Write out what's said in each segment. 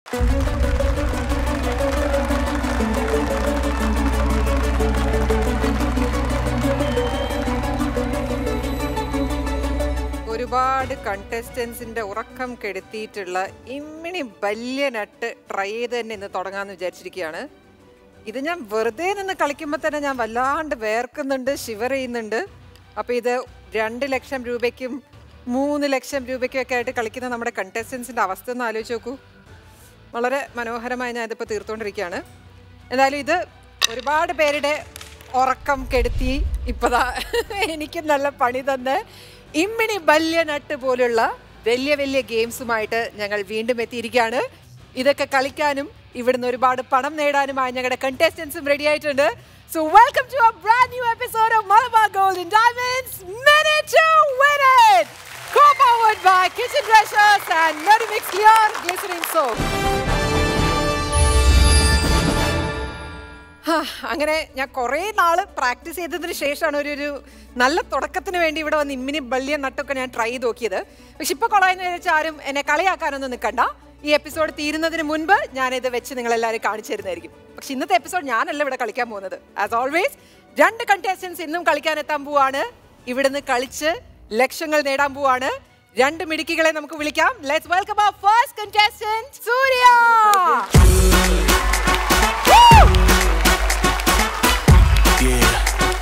ഒരുപാട് കണ്ടസ്റ്റൻസിന്റെ ഉറക്കം കെടുത്തിയിട്ടുള്ള ഇമ്മിണി വലിയ നട്ട് ട്രൈ ചെയ്ത് തന്നെ ഇന്ന് തുടങ്ങാന്ന് വിചാരിച്ചിരിക്കുകയാണ് ഇത് ഞാൻ വെറുതെ നിന്ന് കളിക്കുമ്പോൾ തന്നെ ഞാൻ വല്ലാണ്ട് വേർക്കുന്നുണ്ട് ഷിവർ ചെയ്യുന്നുണ്ട് അപ്പോൾ ഇത് രണ്ട് ലക്ഷം രൂപയ്ക്കും മൂന്ന് ലക്ഷം രൂപയ്ക്കും ഒക്കെ ആയിട്ട് കളിക്കുന്ന നമ്മുടെ കണ്ടസ്റ്റൻസിന്റെ അവസ്ഥ ഒന്ന് ആലോചിച്ച് നോക്കൂ വളരെ മനോഹരമായി ഞാൻ ഇതിപ്പോൾ തീർത്തുകൊണ്ടിരിക്കുകയാണ് എന്തായാലും ഇത് ഒരുപാട് പേരുടെ ഉറക്കം കെടുത്തി ഇപ്പതാ എനിക്ക് നല്ല പണി തന്ന് ഇമ്മിണി ബല്യ നട്ട് പോലുള്ള വലിയ വലിയ ഗെയിംസുമായിട്ട് ഞങ്ങൾ വീണ്ടും എത്തിയിരിക്കുകയാണ് ഇതൊക്കെ കളിക്കാനും ഇവിടുന്ന് ഒരുപാട് പണം നേടാനുമായി ഞങ്ങളുടെ കണ്ടസ്റ്റൻസും റെഡി ആയിട്ടുണ്ട് so welcome to a brand new episode of Malabar Gold and Diamonds Minute to Win It co-powered by Kitchen Treasures and Medimix Clear Glycerin Soap ഹാ, അങ്ങനെ ഞാൻ കുറേ നാള് പ്രാക്ടീസ് ചെയ്തതിന് ശേഷമാണ് ഒരു ഒരു നല്ല തുടക്കത്തിന് വേണ്ടി ഇവിടെ വന്ന് ഇമ്മിനി ബല്യ നട്ടൊക്കെ ഞാൻ ട്രൈ ചെയ്ത് നോക്കിയത് പക്ഷെ ഇപ്പൊ കൊളയെന്ന് വെച്ചാൽ ആരും എന്നെ കളിയാക്കാനൊന്നും നിൽക്കണ്ട ഈ എപ്പിസോഡ് തീരുന്നതിന് മുൻപ് ഞാനിത് വെച്ച് നിങ്ങൾ എല്ലാവരും കാണിച്ചു തരുന്നതായിരിക്കും പക്ഷെ ഇന്നത്തെ എപ്പിസോഡ് ഞാനല്ല ഇവിടെ കളിക്കാൻ പോകുന്നത് ആസ് ഓൾവേസ് രണ്ട് കണ്ടസ്റ്റൻസ് ഇന്നും കളിക്കാൻ എത്താൻ പോവാണ് ഇവിടുന്ന് കളിച്ച് ലക്ഷങ്ങൾ നേടാൻ പോവാണ് രണ്ട് മിടുക്കികളെ നമുക്ക് വിളിക്കാം ലെറ്റ്സ് വെൽക്കം അവർ ഫസ്റ്റ് കണ്ടസ്റ്റന്റ് സൂര്യ Yeah.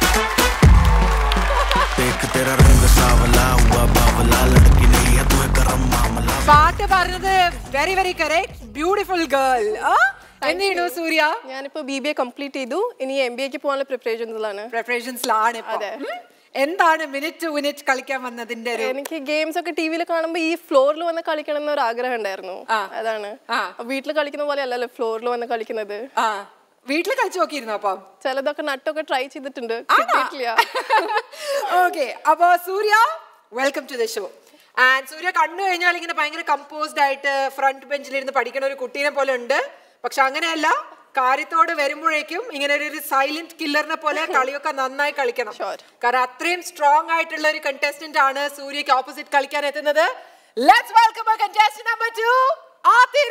देख तेरा रंग सावला हुआ बावला लड़की नहीं है तू है गरम मामला പാട്ട് പറഞ്ഞത് very very correct beautiful girl എന്ത് ചെയ്യണു സൂര്യ ഞാനിപ്പോ ബി ബി എ കംപ്ലീറ്റ് ചെയ്തു ഇനി എം ബി എക്ക് പോകാനുള്ള പ്രിപ്പറേഷൻസിലാണ് പ്രിപ്പറേഷൻസിലാണ് ഇപ്പൊ അതെ. ഉം. എന്താണ് മിനിറ്റ് ടു മിനിറ്റ് കളിക്കാൻ വന്നതിന്റെ ഒരു എനിക്ക് ഗെയിംസ് ഒക്കെ ടി വിയിൽ കാണുമ്പോൾ ഈ ഫ്ലോറിൽ വന്ന് കളിക്കണം എന്നൊരു ആഗ്രഹം ഉണ്ടായിരുന്നു ആ. അതാണ് ആ. വീട്ടിൽ കളിക്കുന്ന പോലെ അല്ലല്ലോ ഫ്ലോറിൽ വന്ന് കളിക്കുന്നത് ആ വീട്ടിൽ കളിച്ചു നോക്കിയിരുന്നു അപ്പം ചിലതൊക്കെ നട്ടൊക്കെ ട്രൈ ചെയ്തിട്ടുണ്ട് ആണോ? കിട്ടിയിട്ടില്ല ഓക്കെ അപ്പൊ Surya welcome to the show and Surya കണ്ടു കഴിഞ്ഞാൽ ഇങ്ങനെ ഭയങ്കര കമ്പോസ്ഡ് ആയിട്ട് ഫ്രണ്ട് ബെഞ്ചിലിരുന്ന് പഠിക്കുന്ന ഒരു കുട്ടീനെ പോലെ ഉണ്ട് പക്ഷെ അങ്ങനെയല്ല കാര്യത്തോട് വരുമ്പോഴേക്കും ഇങ്ങനെ ഒരു- ഒരു സൈലന്റ് കില്ലറിനെ പോലെ കളിയൊക്കെ നന്നായി കളിക്കണം Sure. കാരണം അത്രയും സ്ട്രോങ് ആയിട്ടുള്ള ഒരു കണ്ടസ്റ്റന്റ് ആണ് സൂര്യക്ക് ഓപ്പോസിറ്റ് കളിക്കാൻ എത്തുന്നത് let's welcome contestant number two Athira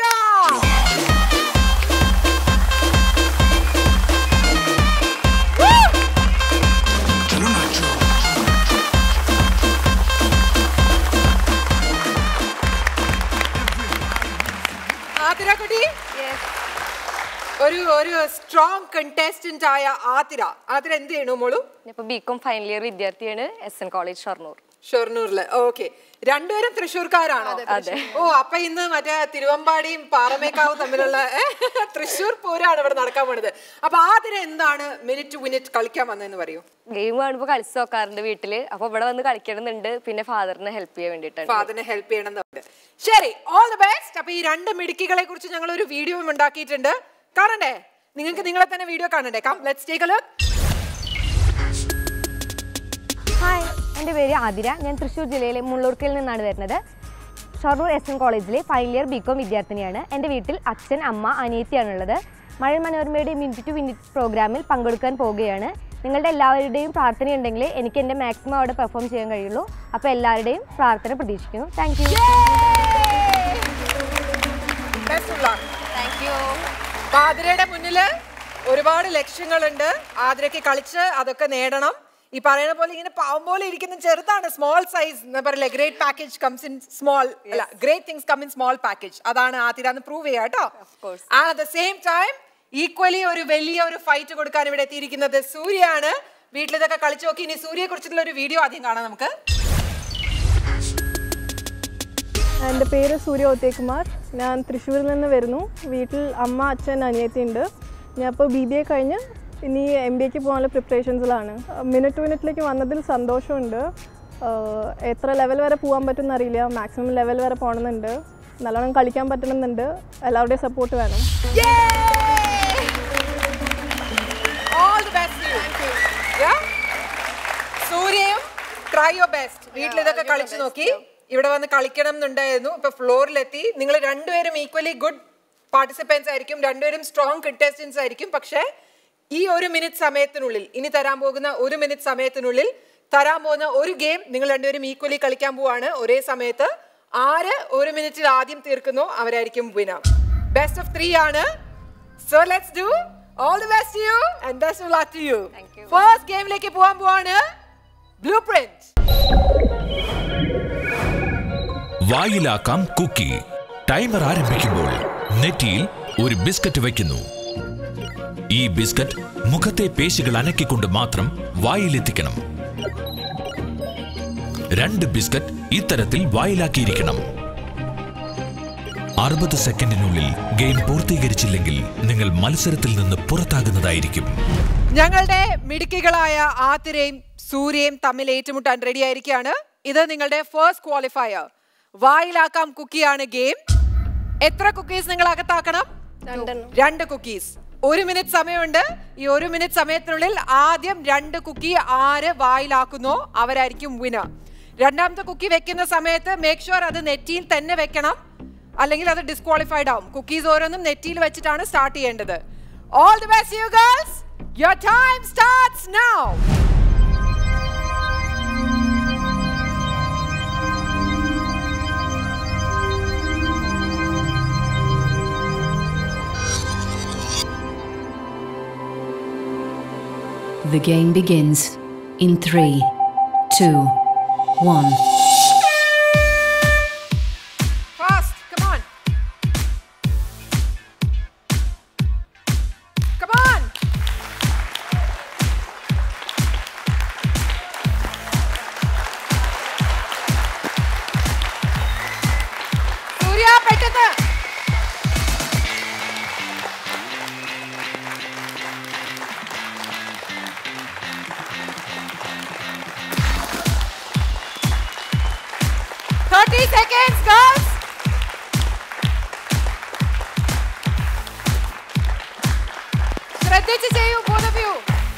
चलो नाचो ആതിര കുട്ടി ഒരു ഒരു സ്ട്രോങ് കണ്ടസ്റ്റന്റ് ആയ ആതിര ആതിര എന്ത് ചെയ്യണു മോളു ഇപ്പൊ ബികോം ഫൈനൽ ഇയർ വിദ്യാർത്ഥിയാണ് എസ് എൻ കോളേജ് ഷൊർണൂർ ഷൊർണൂരില് ഓക്കെ രണ്ടുപേരും തൃശ്ശൂർക്കാരാണോ അതെ. ഓ അപ്പൊ ഇന്ന് മറ്റേ തിരുവമ്പാടിയും പാറമേക്കാവും തമ്മിലുള്ള ഏ, തൃശ്ശൂർ പൂരാണ് ഇവിടെ നടക്കാൻ പോണത് അപ്പൊ ആതിര എന്താണ് മിനിറ്റ് ടു മിനിറ്റ് കളിക്കാൻ വന്നതെന്ന് പറയൂ ഗെയിം കാണുമ്പോൾ കളിച്ച് നോക്കാറുണ്ട് വീട്ടില് അപ്പൊ ഇവിടെ വന്ന് കളിക്കണമെന്നുണ്ട് പിന്നെ ഫാദറിനെ ഹെൽപ്പ് ചെയ്യാൻ വേണ്ടിയിട്ടാണ് ഫാദറിനെ ഹെൽപ്പ് ചെയ്യണമെന്നുണ്ട് ശരി ഓൾ ദി ബെസ്റ്റ് അപ്പൊ ഈ രണ്ട് മിടുക്കികളെ കുറിച്ച് ഞങ്ങൾ ഒരു വീഡിയോ ഉണ്ടാക്കിയിട്ടുണ്ട് കാണണ്ടേ നിങ്ങൾക്ക് നിങ്ങളെ തന്നെ വീഡിയോ കാണണ്ടേ come let's take a look hi എൻ്റെ പേര് ആതിര ഞാൻ തൃശ്ശൂർ ജില്ലയിലെ മുള്ളൂർക്കയിൽ നിന്നാണ് വരുന്നത് ഷൊർണൂർ എസ് എൻ കോളേജിലെ ഫൈനൽ ഇയർ ബികോം വിദ്യാർത്ഥിനിയാണ് എൻ്റെ വീട്ടിൽ അച്ഛൻ അമ്മ അനിയത്തിയാണുള്ളത് മഴ മനോരമയുടെ മിനിറ്റ് ടു മിനിറ്റ് പ്രോഗ്രാമിൽ പങ്കെടുക്കാൻ പോവുകയാണ് നിങ്ങളുടെ എല്ലാവരുടെയും പ്രാർത്ഥനയുണ്ടെങ്കിൽ എനിക്ക് എൻ്റെ മാക്സിമം അവിടെ പെർഫോം ചെയ്യാൻ കഴിയുള്ളൂ അപ്പോൾ എല്ലാവരുടെയും പ്രാർത്ഥന പ്രതീക്ഷിക്കുന്നു thank you best of luck അപ്പൊ ആതിരയുടെ മുന്നില് ഒരുപാട് ലക്ഷ്യങ്ങളുണ്ട് ആതിരയ്ക്ക് കളിച്ച് അതൊക്കെ നേടണം ഈ പറയുന്ന പോലെ ഇങ്ങനെ പാവം പോലെ ഇരിക്കുന്ന ചെറുതാണ് സ്മോൾ സൈസ് എന്താ പറയില്ല great package comes in small അല്ല great things come in small package അതാണ് ആതിര എന്ന് പ്രൂവ് ചെയ്യുക കേട്ടോ and at the same time equally ഒരു വലിയ ഒരു ഫൈറ്റ് കൊടുക്കാൻ ഇവിടെ എത്തിയിരിക്കുന്നത് സൂര്യയാണ് വീട്ടിൽ ഇതൊക്കെ കളിച്ചു നോക്കി ഇനി സൂര്യയെ കുറിച്ചിട്ടുള്ള ഒരു വീഡിയോ ആദ്യം കാണാം നമുക്ക് എൻ്റെ പേര് സൂര്യ ഒത്തേക്കുമാർ ഞാൻ തൃശ്ശൂരിൽ നിന്ന് വരുന്നു വീട്ടിൽ അമ്മ അച്ഛൻ അനിയത്തി ഉണ്ട് ഞാൻ ഇപ്പോൾ ബി ബി എ കഴിഞ്ഞ് ഇനി എം ബി എക്ക് പോകാനുള്ള പ്രിപ്പറേഷൻസിലാണ് മിനിറ്റ് ടു മിനിറ്റിലേക്ക് വന്നതിൽ സന്തോഷമുണ്ട് ആഹ് എത്ര ലെവൽ വരെ പോകാൻ പറ്റുമെന്ന് അറിയില്ല മാക്സിമം ലെവൽ വരെ പോകണമെന്നുണ്ട് നല്ലോണം കളിക്കാൻ പറ്റണമെന്നുണ്ട് എല്ലാവരുടെയും സപ്പോർട്ട് വേണം All the best to you. Yeah? സൂര്യയും ട്രൈ യുവർ ബെസ്റ്റ് വീട്ടിൽ ഇതൊക്കെ കളിച്ചു നോക്കി ഇവിടെ വന്ന് കളിക്കണം എന്നുണ്ടായിരുന്നു ഇപ്പൊ ഫ്ലോറിലെത്തി നിങ്ങൾ രണ്ടുപേരും ഈക്വലി ഗുഡ് പാർട്ടിസിപ്പൻസ് ആയിരിക്കും രണ്ടുപേരും സ്ട്രോങ് കണ്ടസ്റ്റൻസ് ആയിരിക്കും പക്ഷേ ഈ ഒരു മിനിറ്റ് സമയത്തിനുള്ളിൽ ഇനി തരാൻ പോകുന്ന ഒരു മിനിറ്റ് സമയത്തിനുള്ളിൽ തരാൻ പോകുന്ന ഒരു ഗെയിം നിങ്ങൾ രണ്ടുപേരും ഈക്വലി കളിക്കാൻ പോവാണ് ഒരേ സമയത്ത് ആര് ഒരു മിനിറ്റിൽ ആദ്യം തീർക്കുന്നോ അവരായിരിക്കും വിനർ ബെസ്റ്റ് ഓഫ് ത്രീ ആണ് so let's do all the best you and best of luck to you first ഗെയിമിലേക്ക് പോകാൻ പോവാണ് ബ്ലൂ പ്രിന്റ് വായിലാക്കാം കുക്കി ടൈമർ ആരംഭിക്കുമ്പോൾ നെറ്റിയിൽ ഒരു ബിസ്ക്കറ്റ് വയ്ക്കുന്നു ഈ ബിസ്ക്കറ്റ് മുഖത്തെ പേശികൾ അനക്കിക്കൊണ്ട് മാത്രം വായിലെത്തിക്കണം രണ്ട് ബിസ്ക്കറ്റ് ഇത്തരത്തിൽ വായിലാക്കിയിരിക്കണം അറുപത് സെക്കൻഡിനുള്ളിൽ ഗെയിം പൂർത്തീകരിച്ചില്ലെങ്കിൽ നിങ്ങൾ മത്സരത്തിൽ നിന്ന് പുറത്താകുന്നതായിരിക്കും ഞങ്ങളുടെ മിടുക്കികളായ ആതിരയും സൂര്യയും തമ്മിൽ ഏറ്റുമുട്ടാൻ റെഡി ആയിരിക്കുകയാണ് ഇത് നിങ്ങളുടെ ഫസ്റ്റ് ക്വാളിഫയർ വായിലാക്കാം കുക്കിയാണ് ഗെയിം എത്ര കുക്കീസ് നിങ്ങൾ അകത്താക്കണം രണ്ടെണ്ണം രണ്ട് കുക്കീസ് ഒരു മിനിറ്റ് സമയമുണ്ട് ഈ ഒരു മിനിറ്റ് സമയത്തിനുള്ളിൽ ആദ്യം രണ്ട് കുക്കി ആര് വായിലാക്കുന്നോ അവരായിരിക്കും വിനർ രണ്ടാമത്തെ കുക്കി വെക്കുന്ന സമയത്ത് മേക്ക് ഷുവർ അത് നെറ്റിയിൽ തന്നെ വെക്കണം അല്ലെങ്കിൽ അത് ഡിസ്ക്വാളിഫൈഡ് ആവും കുക്കീസ് ഓരോന്നും നെറ്റിയിൽ വെച്ചിട്ടാണ് സ്റ്റാർട്ട് ചെയ്യേണ്ടത് all the best you girls your time starts now The game begins in three, two, one. Fast, come on. Come on. Surya പെട്ടെന്ന് Thirty seconds, girls. ശ്രദ്ധിച്ച് ചെയ്യൂ both of you.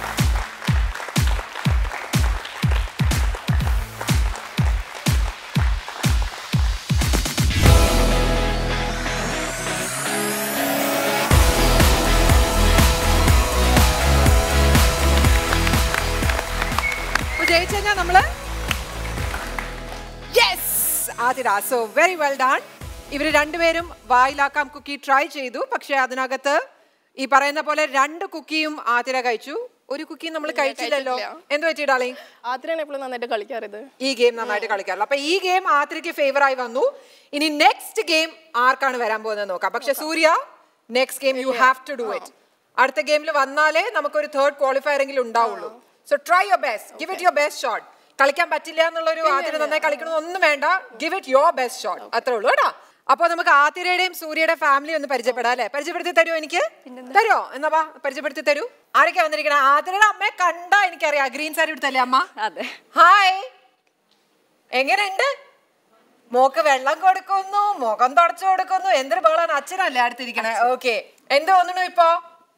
ഇപ്പൊ ജയിച്ചു കഴിഞ്ഞാൽ നമ്മള് yes Athira so very well done ഇവര് രണ്ടുപേരും വായിലാക്കാം Kuki try ചെയ്തു പക്ഷെ അതിനകത്ത് ഈ പറയുന്ന പോലെ രണ്ട് കുക്കിയും ആതിര കഴിച്ചു ഒരു കുക്കി നമ്മൾ കഴിച്ചില്ലല്ലോ എന്ത് പറ്റി ഡാളി ആദ്യമാണ് എപ്പോഴും നന്നായിട്ട് കളിക്കാറിത് ഈ ഗെയിം നന്നായിട്ട് കളിക്കാറില്ല അപ്പൊ ഈ ഗെയിം ആതിരയ്ക്ക് ഫേവർ ആയി വന്നു ഇനി നെക്സ്റ്റ് ഗെയിം ആർക്കാണ് വരാൻ പോകുന്നത് നോക്കാം പക്ഷെ Surya next game you have to do it അടുത്ത ഗെയിമിൽ വന്നാലേ നമുക്കൊരു തേർഡ് ക്വാളിഫയർ എങ്കിലും ഉണ്ടാവുള്ളൂ so try your best give it your best shot കളിക്കാൻ പറ്റില്ല എന്നുള്ള ഒരു ആതിര നന്നായി കളിക്കണം ഒന്നും വേണ്ട give it your best shot അത്രേ ഉള്ളൂ കേട്ടോ അപ്പൊ നമുക്ക് ആതിരയുടെയും സൂര്യയുടെ ഫാമിലി ഒന്ന് പരിചയപ്പെടാം അല്ലെ പരിചയപ്പെടുത്തി തരുമോ എനിക്ക് തരുമോ എന്നാ വാ പരിചയപ്പെടുത്തി തരൂ ആരൊക്കെ വന്നിരിക്കണേ ആതിരയുടെ അമ്മയെ കണ്ടാ എനിക്കറിയാം ഗ്രീൻ സാരി എടുത്തല്ലേ അമ്മ അതെ ഹായ് എങ്ങനെയുണ്ട് മോക്ക് വെള്ളം കൊടുക്കുന്നു മുഖം തുടച്ചു കൊടുക്കുന്നു എന്തൊരു ബഹളാണ് അച്ഛനല്ലേ അടുത്തിരിക്കണേ ഓക്കെ എന്ത് തോന്നുന്നു ഇപ്പോ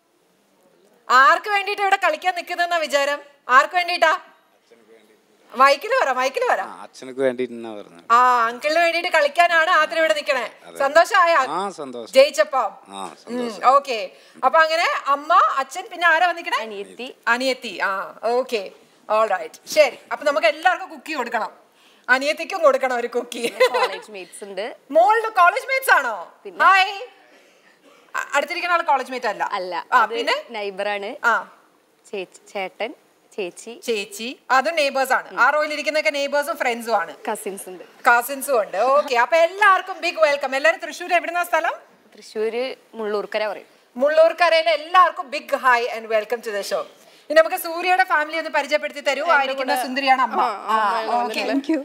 ആർക്ക് വേണ്ടിട്ട് ഇവിടെ കളിക്കാൻ നിൽക്കുന്നെന്നാ വിചാരം ആർക്ക് വേണ്ടിട്ടാ മൈക്കില് പറ മൈക്കില് പറ ആ, അച്ഛനക്ക് വേണ്ടിട്ടാ പറഞ്ഞത് ആ അങ്കിളിന് വേണ്ടിട്ട് കളിക്കാനാണ് ആദ്യം ഇവിടെ നിൽക്കണേ സന്തോഷമായ ആ സന്തോഷം ജയിച്ചപ്പോ ആ സന്തോഷം ഓക്കെ അപ്പൊ അങ്ങനെ അമ്മ അച്ഛൻ പിന്നെ ആരാ വന്നിക്കണേ അനിയത്തി. അനിയത്തി ആ ഓക്കെ ഓൾ റൈറ്റ് ശരി അപ്പൊ നമുക്ക് എല്ലാവർക്കും കുക്കി കൊടുക്കണം അനിയത്തിക്കും കൊടുക്കണം ഒരു കുക്കി കോളേജ് മേറ്റ്സ് ഉണ്ട് മോളുടെ കോളേജ് മേറ്റ്സ് ആണോ ഹായ് അ- അടുത്തിരിക്കുന്ന ആൾ കോളേജ് മേറ്റ് അല്ല അല്ല ആ അത് പിന്നെ നൈബറാണ് ആ ചേച്ചി ചേട്ടൻ ചേച്ചി ചേച്ചി അതും നെയ്ബേഴ്സ് ആണ് ആ റോയിൽ ഇരിക്കുന്നൊക്കെ നെയ്ബേഴ്സും ഫ്രണ്ട്സും ആണ് കസിൻസ് ഉണ്ട് കസിൻസും ഉണ്ട് ഓക്കെ അപ്പൊ എല്ലാവർക്കും ബിഗ് വെൽക്കം എല്ലാരും തൃശ്ശൂർ എവിടുന്ന സ്ഥലം തൃശ്ശൂര് മുള്ളൂർക്കര പറയും മുള്ളൂർക്കരയിലെ എല്ലാവർക്കും big hi and welcome to the show ഇനി നമുക്ക് സൂര്യയുടെ ഫാമിലി ഒന്ന് പരിചയപ്പെടുത്തി തരൂ ആയിരിക്കുന്ന സുന്ദരിയാണ് അമ്മ ഓക്കെ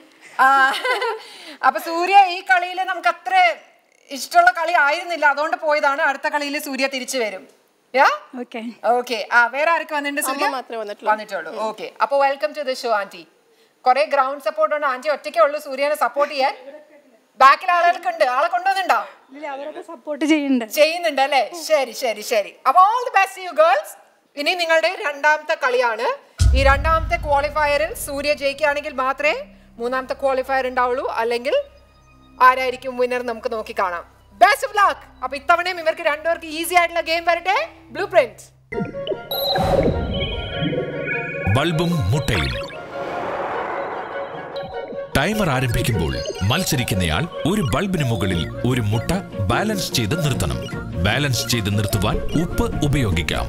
അപ്പൊ സൂര്യ ഈ കളിയിൽ നമുക്ക് അത്ര ഇഷ്ടമുള്ള കളി ആയിരുന്നില്ല അതുകൊണ്ട് പോയതാണ് അടുത്ത കളിയിൽ സൂര്യ തിരിച്ചു വരും യാ ഓക്കെ ഓക്കെ ആ വേറെ ആർക്ക് വന്നിട്ടുണ്ട് സൂര്യ അമ്മ മാത്രമേ വന്നിട്ടുള്ളൂ. വന്നിട്ടുള്ളൂ ഓക്കെ അപ്പൊ welcome to the show anti കുറെ ഗ്രൗണ്ട് സപ്പോർട്ട് ഉണ്ട് ആന്റി ഒറ്റയ്ക്കേ ഉള്ളൂ സൂര്യനെ സപ്പോർട്ട് ചെയ്യാൻ ബാക്കിൽ ആളുകൾക്ക് ഉണ്ട് ആളെ കൊണ്ടുവന്നുണ്ടോ അവരൊക്കെ സപ്പോർട്ട് ചെയ്യുന്നുണ്ട് ചെയ്യുന്നുണ്ട് അല്ലേ ശരി ശരി ശരി അപ്പൊ all the best you girls ഇനി നിങ്ങളുടെ രണ്ടാമത്തെ കളിയാണ് ഈ രണ്ടാമത്തെ ക്വാളിഫയറിൽ സൂര്യ ജയിക്കുകയാണെങ്കിൽ മാത്രമേ മൂന്നാമത്തെ ക്വാളിഫയർ ഉണ്ടാവുള്ളൂ അല്ലെങ്കിൽ ആരായിരിക്കും വിന്നർ നമുക്ക് നോക്കി കാണാം ബെസ്റ്റ് ഓഫ് ലക്ക് അപ്പൊ ഇത്തവണയും ഇവർക്ക് രണ്ടുപേർക്ക് ഈസി ആയിട്ടുള്ള ഗെയിം വരട്ടെ ബ്ലൂ പ്രിന്റ് ബൾബും മുട്ടയും ടൈമർ ആരംഭിക്കുമ്പോൾ മത്സരിക്കുന്നയാൾ ഒരു ബൾബിന് മുകളിൽ ഒരു മുട്ട ബാലൻസ് ചെയ്ത് നിർത്തണം ബാലൻസ് ചെയ്ത് നിർത്തുവാൻ ഉപ്പ് ഉപയോഗിക്കാം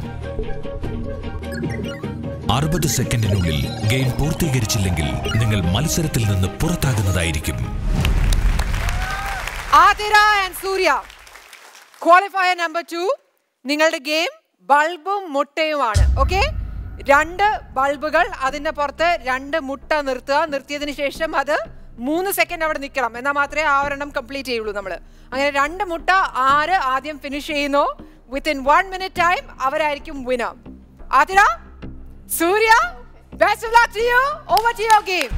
അറുപത് സെക്കൻഡിനുള്ളിൽ ഗെയിം പൂർത്തീകരിച്ചില്ലെങ്കിൽ നിങ്ങൾ മത്സരത്തിൽ നിന്ന് പുറത്താകുന്നതായിരിക്കും Athira and Surya qualifier number two നിങ്ങളുടെ ഗെയിം ബൾബും മുട്ടയുമാണ് ഓക്കെ രണ്ട് ബൾബുകൾ അതിന്റെ പുറത്ത് രണ്ട് മുട്ട നിർത്തുക നിർത്തിയതിന് ശേഷം അത് മൂന്ന് സെക്കൻഡ് അവിടെ നിൽക്കണം എന്നാൽ മാത്രമേ ആ ഒരെണ്ണം കംപ്ലീറ്റ് ചെയ്യുള്ളൂ നമ്മൾ അങ്ങനെ രണ്ട് മുട്ട ആര് ആദ്യം ഫിനിഷ് ചെയ്യുന്നു വിത്തിൻ വൺ മിനിറ്റ് ടൈം അവരായിരിക്കും winner Athira Surya best of luck to you over to your game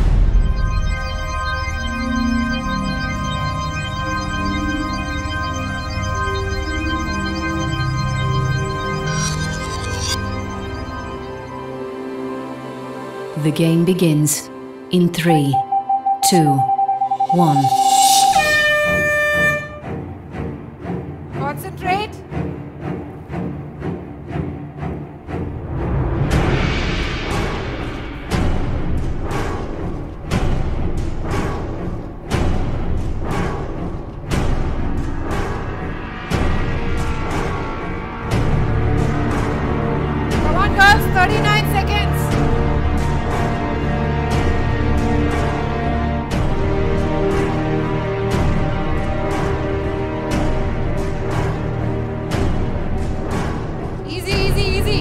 The game begins in three, two, one. Concentrate. Come on, girls, 39 seconds. Easy, easy, easy.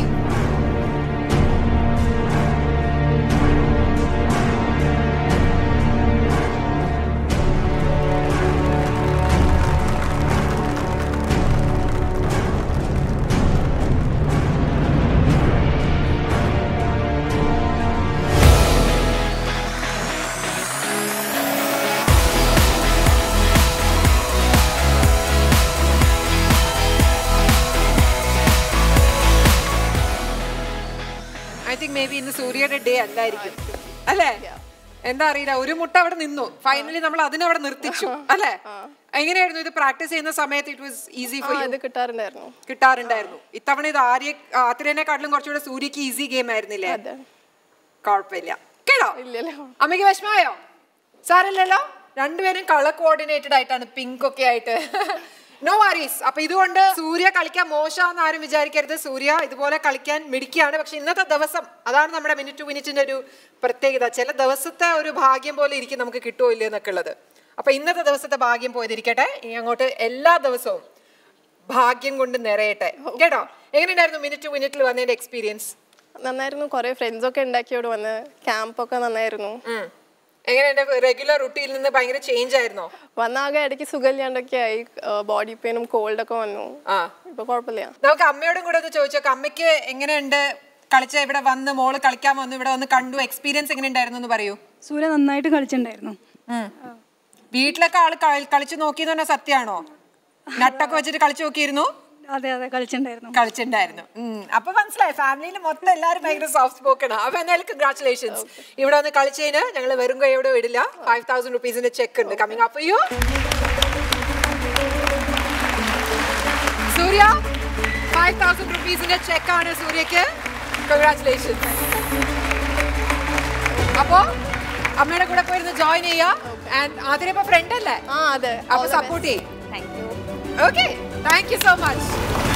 I think maybe ഇന്ന് സൂര്യയുടെ day അല്ലായിരിക്കും അല്ലേ എന്താ അറിയില്ല ഒരു മുട്ട അവിടെ നിന്നു ഫൈനലി നമ്മൾ അതിനവിടെ നിർത്തിച്ചു അല്ലേ എങ്ങനെയായിരുന്നു ഇത് പ്രാക്ടീസ് ചെയ്യുന്ന സമയത്ത് ഇറ്റ് വാസ് ഈസി ആ ഫോർ ഇത് കിട്ടാറുണ്ടായിരുന്നു കിട്ടാറുണ്ടായിരുന്നു ഇത്തവണ ഇത് ആര്യ ആതിരേനെക്കാട്ടിലും കുറച്ചുകൂടെ സൂര്യക്ക് ഈസി ഗെയിം ആയിരുന്നില്ലേ അതെ കുഴപ്പമില്ല കേട്ടോ ഇല്ലല്ലോ അമ്മയ്ക്ക് വിഷമമായോ സാരല്ലല്ലോ രണ്ടുപേരും കളർ കോർഡിനേറ്റഡ് ആയിട്ടാണ് പിങ്ക് ഒക്കെ ആയിട്ട് നോ വാരീസ് അപ്പൊ ഇതുകൊണ്ട് സൂര്യ കളിക്കാൻ മോശമാണെന്ന് ആരും വിചാരിക്കരുത് സൂര്യ ഇതുപോലെ കളിക്കാൻ മിടിക്കുകയാണ് പക്ഷെ ഇന്നത്തെ ദിവസം അതാണ് നമ്മുടെ മിനിറ്റ് ടു മിനിറ്റിന്റെ ഒരു പ്രത്യേകത ചില ദിവസത്തെ ഒരു ഭാഗ്യം പോലെ ഇരിക്കും നമുക്ക് കിട്ടുമോ ഇല്ലേ എന്നൊക്കെ ഉള്ളത് അപ്പൊ ഇന്നത്തെ ദിവസത്തെ ഭാഗ്യം പോയതിരിക്കട്ടെ ഇനി അങ്ങോട്ട് എല്ലാ ദിവസവും ഭാഗ്യം കൊണ്ട് നിറയട്ടെ കേട്ടോ എങ്ങനെയുണ്ടായിരുന്നു മിനിറ്റ് ടു മിനിറ്റിൽ വന്നതിന്റെ എക്സ്പീരിയൻസ് നന്നായിരുന്നു കുറെ ഫ്രണ്ട്സ് ഒക്കെ ഉണ്ടാക്കിയോട് വന്ന് ക്യാമ്പൊക്കെ നന്നായിരുന്നു എങ്ങനെയുണ്ട് റെഗുലർ റുട്ടീനിൽ നിന്ന് ഭയങ്കര ചേഞ്ച് ആയിരുന്നോ വന്നാകെ ഇടയ്ക്ക് സുഖമില്ലാണ്ടൊക്കെ ആയി ബോഡി പെയിനും കോൾഡൊക്കെ വന്നു ആ ഇപ്പൊ കുഴപ്പമില്ല നമുക്ക് അമ്മയോടും കൂടെ ഒന്ന് ചോദിച്ചോക്കാം അമ്മയ്ക്ക് എങ്ങനെയുണ്ട് കളിച്ച ഇവിടെ വന്ന് മോള് കളിക്കാൻ വന്നു ഇവിടെ വന്ന് കണ്ടു എക്സ്പീരിയൻസ് എങ്ങനെ ഉണ്ടായിരുന്നു എന്ന് പറയൂ സൂര്യ നന്നായിട്ട് കളിച്ചിട്ടുണ്ടായിരുന്നു വീട്ടിലൊക്കെ ആള് കളി- കളിച്ച് നോക്കിയെന്ന് പറഞ്ഞാൽ സത്യമാണോ നട്ടൊക്കെ വെച്ചിട്ട് കളിച്ചു നോക്കിയിരുന്നു അതെ അതെ കളിച്ചിട്ടുണ്ടായിരുന്നു കളിച്ചിട്ടുണ്ടായിരുന്നു ഉം. അപ്പൊ മനസ്സിലായി ഫാമിലിയിൽ മൊത്തം എല്ലാവരും ഭയങ്കര സോഫ്റ്റ് സ്പോക്കൺ അപ്പൊ എന്തായാലും കൺഗ്രാറ്റുലേഷൻസ് ഇവിടെ വന്ന് കളിച്ചതിന് ഞങ്ങൾ വെറും കൈയോടെ വിടില്ല ഫൈവ് തൗസൻഡ് റുപ്പീസിന്റെ ചെക്ക് ഉണ്ട് coming up you Surya five thousand റുപ്പീസിന്റെ ചെക്കാണ് സൂര്യക്ക് കൺഗ്രാറ്റുലേഷൻസ് അപ്പോ അമ്മയുടെ കൂടെ പോയിരുന്ന് ജോയിൻ ചെയ്യാ ആൻഡ് ആദ്യം ഫ്രണ്ട് അല്ലേ ആ അതെ അപ്പൊ സപ്പോർട്ട് ചെയ്യും thank you okay thank you so much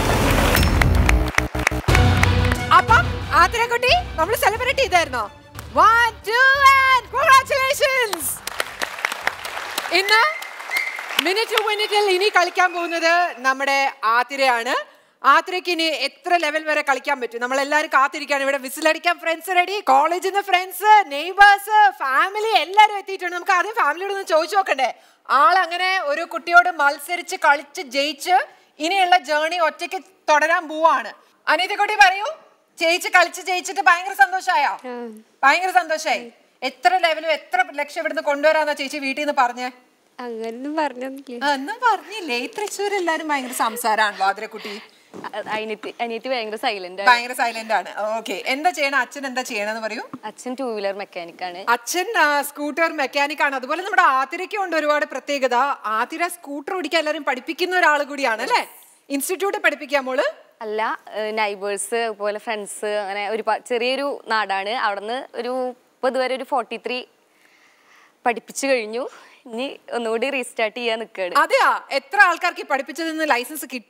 അപ്പം ആതിരക്കുട്ടി നമ്മൾ സെലിബ്രേറ്റ് ചെയ്തായിരുന്നോ വൺ ടു ആൻഡ് കൺഗ്രാറ്റുലേഷൻസ് ഇന്ന് മിനിറ്റ് ടു മിനിറ്റിൽ ഇനി കളിക്കാൻ പോകുന്നത് നമ്മുടെ ആതിരയാണ് ആതിരയ്ക്ക് ഇനി എത്ര ലെവൽ വരെ കളിക്കാൻ പറ്റും നമ്മൾ എല്ലാവരും കാത്തിരിക്കുകയാണ് ഇവിടെ വിസിലടിക്കാൻ ഫ്രണ്ട്സ് റെഡി കോളേജിൽ നിന്ന് ഫ്രണ്ട്സ് നെയ്ബേഴ്സ് ഫാമിലി എല്ലാവരും എത്തിയിട്ടുണ്ട് നമുക്ക് ആദ്യം ഫാമിലിയോട് ഒന്ന് ചോദിച്ചു നോക്കണ്ടേ ആളങ്ങനെ ഒരു കുട്ടിയോട് മത്സരിച്ച് കളിച്ച് ജയിച്ച് ഇനിയുള്ള ജേണി ഒറ്റയ്ക്ക് തുടരാൻ പോവാണ് അനീതക്കുട്ടി പറയൂ ചേച്ചി കളിച്ച് ജയിച്ചിട്ട് ഭയങ്കര സന്തോഷായോ ഭയങ്കര സന്തോഷായി എത്ര ലെവലും എത്ര ലക്ഷം ഇവിടുന്ന് കൊണ്ടുവരാന്നാ ചേച്ചി വീട്ടിൽ നിന്ന് പറഞ്ഞേ അങ്ങനൊന്നും പറഞ്ഞൊന്നുമില്ല ആ, എന്നാ പറഞ്ഞില്ലേ ഈ തൃശ്ശൂർ എല്ലാരും ഭയങ്കര സംസാരമാണല്ലോ ആതിരക്കുട്ടി അനിയത്തി അനിയത്തി ഭയങ്കര സൈലന്റ് ആണ് ഭയങ്കര സൈലന്റ് ആണ് ഓക്കെ എന്താ ചെയ്യണം അച്ഛൻ എന്താ ചെയ്യണമെന്ന് പറയൂ അച്ഛൻ ടൂ വീലർ മെക്കാനിക് ആണ് അച്ഛൻ സ്കൂട്ടർ മെക്കാനിക് ആണ് അതുപോലെ നമ്മുടെ ആതിരയ്ക്കും ഉണ്ട് ഒരുപാട് പ്രത്യേകത ആതിര സ്കൂട്ടർ ഓടിക്കാൻ എല്ലാവരും പഠിപ്പിക്കുന്ന ഒരാൾ കൂടിയാണ് അല്ലേ ഇൻസ്റ്റിറ്റ്യൂട്ട് പഠിപ്പിക്കാൻ മോള് അല്ല നൈബേഴ്സ് അതുപോലെ ഫ്രണ്ട്സ് അങ്ങനെ ഒരു ചെറിയൊരു നാടാണ് അവിടുന്ന് ഒരു ഇപ്പൊ ഇതുവരെ ഒരു ഫോർട്ടി ത്രീ പഠിപ്പിച്ചു കഴിഞ്ഞു ഇനി ഒന്നുകൂടി റീസ്റ്റാർട്ട് ചെയ്യാൻ നിൽക്കുകയാണ് അതെയാ എത്ര ആൾക്കാർക്ക് ഈ പഠിപ്പിച്ചതിന് ലൈസൻസ് കിട്ടി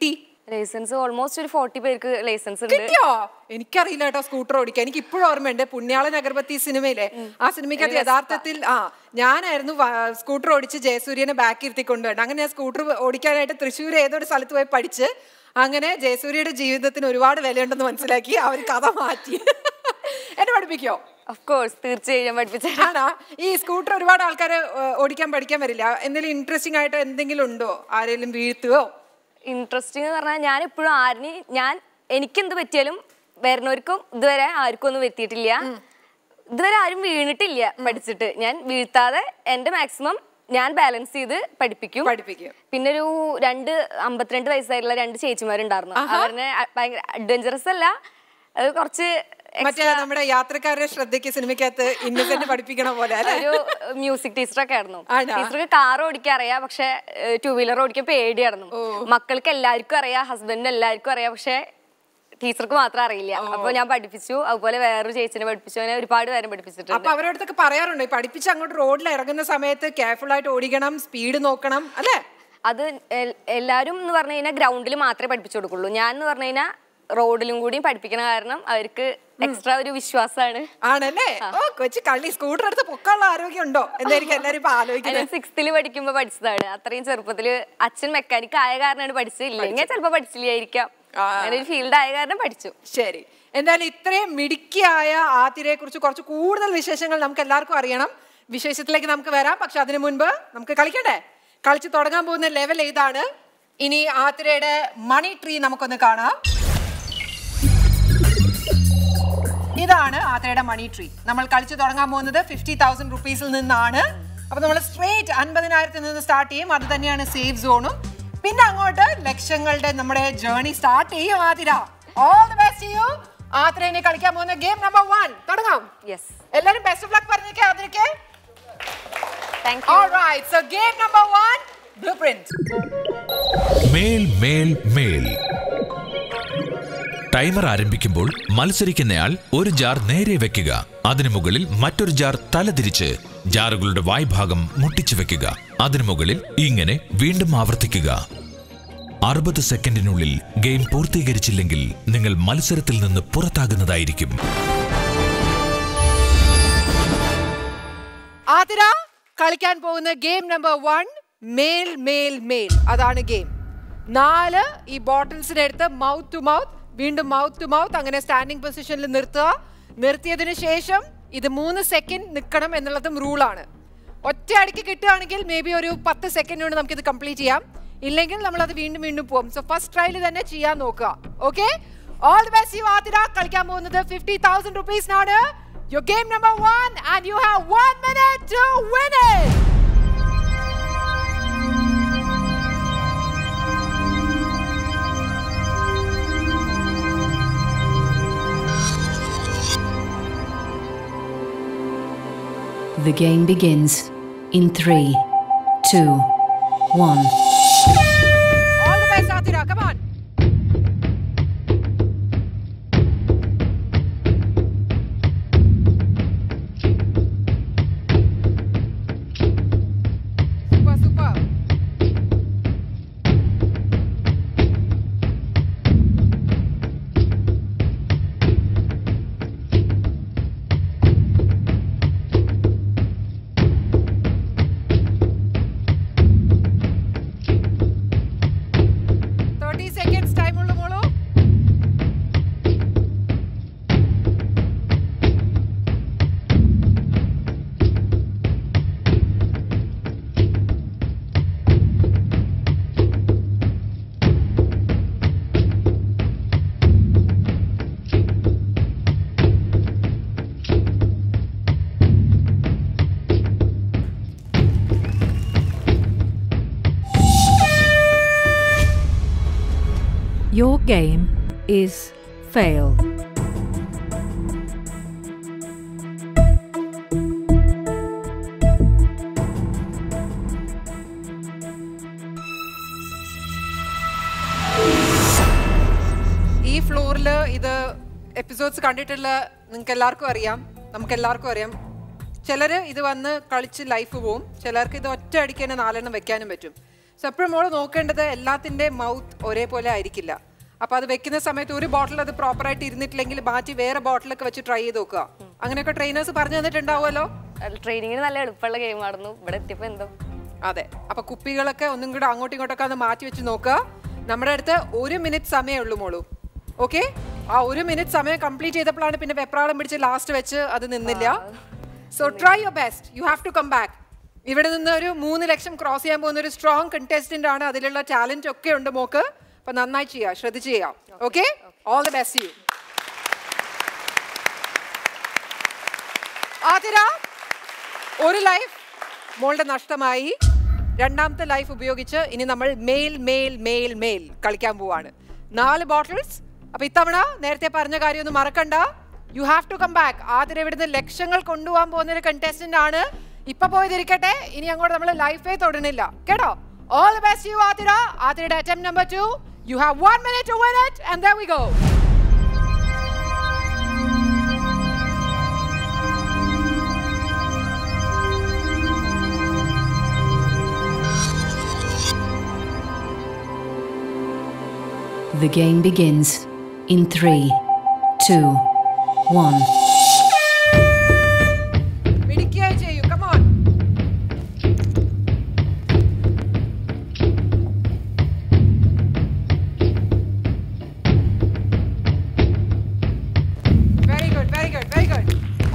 ലൈസൻസ് ഓൾമോസ്റ്റ് ഒരു ഫോർട്ടി പേർക്ക് ലൈസൻസ് ഉണ്ട് കിട്ടിയോ എനിക്കറിയില്ല കേട്ടോ സ്കൂട്ടർ ഓടിക്കാൻ എനിക്ക് ഇപ്പോഴും ഓർമ്മയുണ്ട് പുണ്യാളൻ അഗർബത്തി സിനിമയിലെ ആ സിനിമയ്ക്കകത്ത് യഥാർത്ഥത്തിൽ ആ ഞാനായിരുന്നു വ- സ്കൂട്ടർ ഓടിച്ച് ജയസൂര്യനെ ബാക്ക് ഇരുത്തി കൊണ്ടുവരണം അങ്ങനെ ഞാൻ സ്കൂട്ടർ ഓടിക്കാനായിട്ട് തൃശ്ശൂർ ഏതൊരു സ്ഥലത്ത് പോയി പഠിച്ച് അങ്ങനെ ജയസൂര്യയുടെ ജീവിതത്തിന് ഒരുപാട് വിലയുണ്ടെന്ന് മനസ്സിലാക്കി അവർ കഥ മാറ്റി എന്നെ പഠിപ്പിക്കോ ഓഫ് കോഴ്സ് തീർച്ചയായും പഠിപ്പിച്ചു ആണോ ഈ സ്കൂട്ടർ ഒരുപാട് ആൾക്കാർ ഓടിക്കാൻ പഠിക്കാൻ വരില്ല എന്തെങ്കിലും ഇൻട്രസ്റ്റിംഗ് ആയിട്ട് എന്തെങ്കിലും ഉണ്ടോ ആരെങ്കിലും വീഴ്ത്തുകയോ ഇൻട്രസ്റ്റിംഗ് എന്ന് പറഞ്ഞാൽ ഞാൻ എപ്പോഴും ആരിന് ഞാൻ എനിക്കെന്ത് പറ്റിയാലും വരുന്നവർക്കും ഇതുവരെ ആർക്കും ഒന്നും പറ്റിയിട്ടില്ല ഇതുവരെ ആരും വീണിട്ടില്ല പഠിച്ചിട്ട് ഞാൻ വീഴ്ത്താതെ എൻ്റെ മാക്സിമം ഞാൻ ബാലൻസ് ചെയ്ത് പഠിപ്പിക്കും പഠിപ്പിക്കും പിന്നെ ഒരു രണ്ട് അമ്പത്തിരണ്ട് വയസ്സായിട്ടുള്ള രണ്ട് ചേച്ചിമാരുണ്ടായിരുന്നു അവരെ ഭയങ്കര അഡ്വഞ്ചറസ് അല്ല അത് കുറച്ച് മറ്റേ നമ്മുടെ യാത്രക്കാരുടെ ശ്രദ്ധയ്ക്ക് സിനിമയ്ക്കകത്ത് ഇന്നസെന്റ് പഠിപ്പിക്കണ പോലെ അല്ലെ ഒരു മ്യൂസിക് ടീച്ചറൊക്കെ ആയിരുന്നു ആണോ? ടീച്ചർക്ക് കാർ ഓടിക്കാൻ അറിയാം പക്ഷെ ടൂ വീലർ ഓടിക്കാൻ പേടിയായിരുന്നു മക്കൾക്ക് എല്ലാവർക്കും അറിയാം ഹസ്ബൻഡിന് എല്ലാവർക്കും അറിയാം പക്ഷെ ടീച്ചർക്ക് മാത്രം അറിയില്ല അപ്പൊ ഞാൻ പഠിപ്പിച്ചു അതുപോലെ വേറൊരു ചേച്ചിനെ പഠിപ്പിച്ചു അങ്ങനെ ഒരുപാട് പേരെ പഠിപ്പിച്ചിട്ടുണ്ട് അപ്പൊ അവരുടെ അടുത്തൊക്കെ പറയാറുണ്ട് ഈ പഠിപ്പിച്ച് അങ്ങോട്ട് റോഡിൽ ഇറങ്ങുന്ന സമയത്ത് കെയർഫുൾ ആയിട്ട് ഓടിക്കണം സ്പീഡ് നോക്കണം അല്ലെ അത് എൽ- എല്ലാരും എന്ന് പറഞ്ഞു കഴിഞ്ഞാൽ ഗ്രൗണ്ടിൽ മാത്രമേ പഠിപ്പിച്ചു കൊടുക്കുള്ളൂ ഞാൻ എന്ന് പറഞ്ഞു കഴിഞ്ഞാൽ റോഡിലും കൂടിയും പഠിപ്പിക്കണ കാരണം അവർക്ക് എക്സ്ട്രാ ഒരു വിശ്വാസമാണ് ആണല്ലേ ഓ കൊച്ചു കള്ളി സ്കൂട്ടർ എടുത്ത് പൊക്കാനുള്ള ആരോഗ്യം ഉണ്ടോ എന്നായിരിക്കും എല്ലാരും ഇപ്പൊ ആലോചിക്കുന്നത് സിക്സ്ത്തിൽ പഠിക്കുമ്പോൾ പഠിച്ചതാണ് അത്രയും ചെറുപ്പത്തില് അച്ഛൻ മെക്കാനിക് ആയ കാരണമാണ് പഠിച്ചത് ഇല്ലെങ്കിൽ ചിലപ്പോൾ പഠിച്ചില്ലായിരിക്കാം അങ്ങനെ ഒരു ഫീൽഡ് ആയ കാരണം പഠിച്ചു ശരി എന്തായാലും ഇത്രയും മിടുക്കിയായ ആതിരയെ കുറിച്ച് കുറച്ച് കൂടുതൽ വിശേഷങ്ങൾ നമുക്ക് എല്ലാവർക്കും അറിയണം വിശേഷത്തിലേക്ക് നമുക്ക് വരാം പക്ഷെ അതിനു മുൻപ് നമുക്ക് കളിക്കണ്ടേ കളിച്ച് തുടങ്ങാൻ പോകുന്ന ലെവൽ ഏതാണ് ഇനി ആതിരയുടെ മണി ട്രീ നമുക്കൊന്ന് കാണാം ഇതാണ് ആതിരയുടെ മണി ട്രീ നമ്മൾ കളിച്ച് തുടങ്ങാൻ പോകുന്നത് ഫിഫ്റ്റി തൗസൻഡ് റുപ്പീസിൽ നിന്നാണ് അപ്പൊ നമ്മൾ സ്ട്രേറ്റ് അൻപതിനായിരത്തിൽ നിന്ന് സ്റ്റാർട്ട് ചെയ്യും അത് തന്നെയാണ് സേഫ് സോണും പിന്നെ അങ്ങോട്ട് ലക്ഷങ്ങളുടെ നമ്മുടെ ജേർണി സ്റ്റാർട്ട് ചെയ്യും ആതിര ഓൾ ദി ബെസ്റ്റ് ചെയ്യൂ ആതിരനെ കളിക്കാൻ പോകുന്ന ഗെയിം നമ്പർ വൺ തുടങ്ങാം യെസ് എല്ലാരും ബെസ്റ്റ് ഓഫ് ലക്ക് പറഞ്ഞേക്കെ ആതിരയ്ക്ക് thank Alright, so game number one, blueprint. മേൽ മേൽ മേൽ ടൈമർ ആരംഭിക്കുമ്പോൾ മത്സരിക്കുന്നയാൾ ഒരു ജാർ നേരെ വെക്കുക അതിനു മുകളിൽ മറ്റൊരു ജാർ തലതിരിച്ച് ജാറുകളുടെ വായ്ഭാഗം മുട്ടിച്ചു വെക്കുക അതിനു മുകളിൽ ഇങ്ങനെ വീണ്ടും ആവർത്തിക്കുക അറുപത് സെക്കൻഡിനുള്ളിൽ ഗെയിം പൂർത്തീകരിച്ചില്ലെങ്കിൽ നിങ്ങൾ മത്സരത്തിൽ നിന്ന് പുറത്താകുന്നതായിരിക്കും ആതിര കളിക്കാൻ പോകുന്ന ഗെയിം നമ്പർ വൺ മേൽ മേൽ മേൽ അതാണ് ഗെയിം നാല് ഈ ബോട്ടിൽസിനെ എടുത്ത് മൗത്ത് ടു മൗത്ത് വീണ്ടും മൗത്ത് ടു മൗത്ത് അങ്ങനെ സ്റ്റാൻഡിംഗ് പൊസിഷനിൽ നിർത്തുക നിർത്തിയതിനു ശേഷം ഇത് മൂന്ന് സെക്കൻഡ് നിൽക്കണം എന്നുള്ളതും റൂളാണ് ഒറ്റ അടിക്ക് കിട്ടുകയാണെങ്കിൽ മേ ബി ഒരു പത്ത് സെക്കൻഡ് കൊണ്ട് നമുക്കിത് കംപ്ലീറ്റ് ചെയ്യാം ഇല്ലെങ്കിൽ നമ്മൾ അത് വീണ്ടും വീണ്ടും പോകും സോ ഫസ്റ്റ് ട്രയൽ തന്നെ ചെയ്യാൻ നോക്കുക okay all the best you Athira കളിക്കാൻ പോകുന്നത് ഫിഫ്റ്റി തൗസൻഡ് റുപ്പീസിനാണ് your game number one and you have one minute to win it The game begins in three, two, one. All the best, Atira. Come on. Super, super. Thirty seconds time ഉള്ളു മോളൂ Your game is fail. ഈ ഫ്ലോറിൽ ഇത് episodes കണ്ടിട്ടുള്ള നിങ്ങൾക്ക് എല്ലാവർക്കും അറിയാം നമുക്ക് എല്ലാവർക്കും അറിയാം ചിലർ ഇത് വന്ന് കളിച്ച് ലൈഫ് പോവും ചിലർക്ക് ഇത് ഒറ്റ അടിക്ക് തന്നെ നാലെണ്ണം വെക്കാനും പറ്റും സോ എപ്പോഴും മോള് നോക്കേണ്ടത് എല്ലാത്തിൻ്റെ മൗത്ത് ഒരേപോലെ ആയിരിക്കില്ല അപ്പൊ അത് വെക്കുന്ന സമയത്ത് ഒരു ബോട്ടിൽ അത് പ്രോപ്പറായിട്ട് ഇരുന്നിട്ടില്ലെങ്കിൽ മാറ്റി വേറെ ബോട്ടിലൊക്കെ വെച്ച് ട്രൈ ചെയ്ത് നോക്കുക അങ്ങനെയൊക്കെ ട്രെയിനേഴ്സ് പറഞ്ഞു തന്നിട്ടുണ്ടാവുമല്ലോ ട്രെയിനിങ്ങിന് നല്ല എളുപ്പമുള്ള ഗെയിം ആയിരുന്നു ഇവിടെ എത്തിയപ്പോ എന്തോ അതെ അപ്പൊ കുപ്പികളൊക്കെ ഒന്നും കൂടെ അങ്ങോട്ടും ഇങ്ങോട്ടൊക്കെ ഒന്ന് മാറ്റി വെച്ച് നോക്കുക നമ്മുടെ അടുത്ത് ഒരു മിനിറ്റ് സമയമേ ഉള്ളൂ മോളൂ ഓക്കെ ആ ഒരു മിനിറ്റ് സമയം കംപ്ലീറ്റ് ചെയ്തപ്പോഴാണ് പിന്നെ വെപ്രാളം പിടിച്ച് ലാസ്റ്റ് വെച്ച് അത് നിന്നില്ല so try your best you have to come back ഇവിടെ നിന്ന് ഒരു മൂന്ന് ലക്ഷം ക്രോസ് ചെയ്യാൻ പോകുന്ന ഒരു സ്ട്രോങ് കണ്ടസ്റ്റന്റ് ആണ് അതിലുള്ള ടാലന്റ് ഒക്കെ ഉണ്ട് മോക്ക് അപ്പൊ നന്നായി ചെയ്യാം ശ്രദ്ധിച്ച് ചെയ്യാം okay all the best you Athira ഒരു ലൈഫ് മോളുടെ നഷ്ടമായി രണ്ടാമത്തെ ലൈഫ് ഉപയോഗിച്ച് ഇനി നമ്മൾ മെയിൽ മെയിൽ മെയിൽ മെയിൽ കളിക്കാൻ പോവാണ് നാല് ബോട്ടിൽസ് അപ്പൊ ഇത്തവണ നേരത്തെ പറഞ്ഞ കാര്യം ഒന്നും മറക്കണ്ട you have to come back Athira ഇവിടുന്ന് ലക്ഷങ്ങൾ കൊണ്ടുപോകാൻ പോകുന്ന ഒരു കണ്ടസ്റ്റന്റ് ആണ് ഇപ്പൊ പോയതിരിക്കട്ടെ ഇനി അങ്ങോട്ട് നമ്മൾ ലൈഫേ തൊടുന്നില്ല കേട്ടോ all the best you Athira ആതിരയുടെ attempt number two you have one minute to win it and there we go The game begins in three, two, one. പിടിക്കുകയും ചെയ്യൂ come on very good very good very good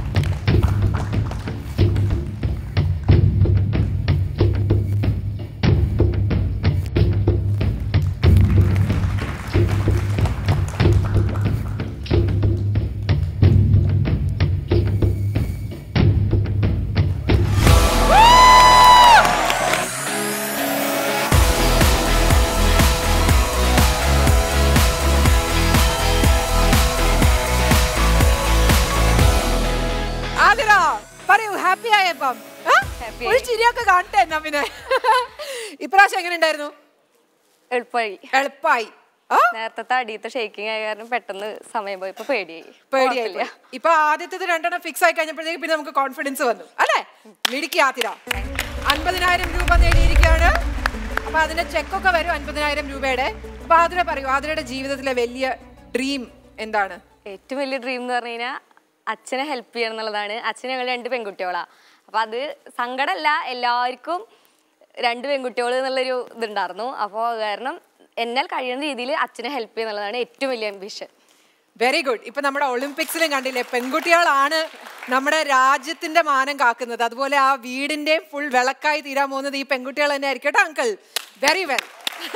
Athira പറയൂ happy ആയപ്പം ആ? Happy ഒരു ആയി. ചിരിയൊക്കെ കാണട്ടെ എന്നാ പിന്നെ ഇപ്രാവശ്യം എങ്ങനെ ഉണ്ടായിരുന്നു എളുപ്പമായി എളുപ്പായി ആ നേരത്തെ അടിയത്തെ ഷേക്കിംഗ് ആയ കാരണം പെട്ടെന്ന് സമയം പോയി ഇപ്പൊ പേടിയായി പേടിയായി കുഴപ്പമില്ല. പോയി. ഇപ്പൊ ആദ്യത്തേത് രണ്ടെണ്ണം ഫിക്സ് ആയി കഴിഞ്ഞപ്പോഴത്തേക്ക് പിന്നെ നമുക്ക് കോൺഫിഡൻസ് വന്നു അല്ലേ മിടുക്കി ആതിര അൻപതിനായിരം രൂപ നേടിയിരിക്കുകയാണ് അപ്പൊ അതിന്റെ ചെക്കൊക്കെ വരും അൻപതിനായിരം രൂപയുടെ അപ്പൊ ആതിര പറയൂ ആതിരയുടെ ജീവിതത്തിലെ വലിയ ഡ്രീം എന്താണ് ഏറ്റവും വലിയ ഡ്രീം എന്ന് പറഞ്ഞു കഴിഞ്ഞാൽ അച്ഛനെ ഹെൽപ്പ് ചെയ്യണം എന്നുള്ളതാണ് അച്ഛൻ ഞങ്ങൾ രണ്ട് പെൺകുട്ടികളാ അപ്പൊ അത് സങ്കടമല്ല എല്ലാവർക്കും രണ്ട് പെൺകുട്ടികൾ എന്നുള്ളൊരു ഇതുണ്ടായിരുന്നു അപ്പോൾ കാരണം എന്നാൽ കഴിയുന്ന രീതിയിൽ അച്ഛനെ ഹെൽപ്പ് ചെയ്യുക എന്നുള്ളതാണ് ഏറ്റവും വലിയ അംബിഷൻ വെരി ഗുഡ് ഇപ്പൊ നമ്മുടെ ഒളിമ്പിക്സിലും കണ്ടില്ലേ പെൺകുട്ടികളാണ് നമ്മുടെ രാജ്യത്തിന്റെ മാനം കാക്കുന്നത് അതുപോലെ ആ വീടിന്റെ ഫുൾ വിളക്കായി തീരാൻ പോകുന്നത് ഈ പെൺകുട്ടികൾ തന്നെ ആയിരിക്കും കേട്ടോ അങ്കിൾ വെരി വെൽ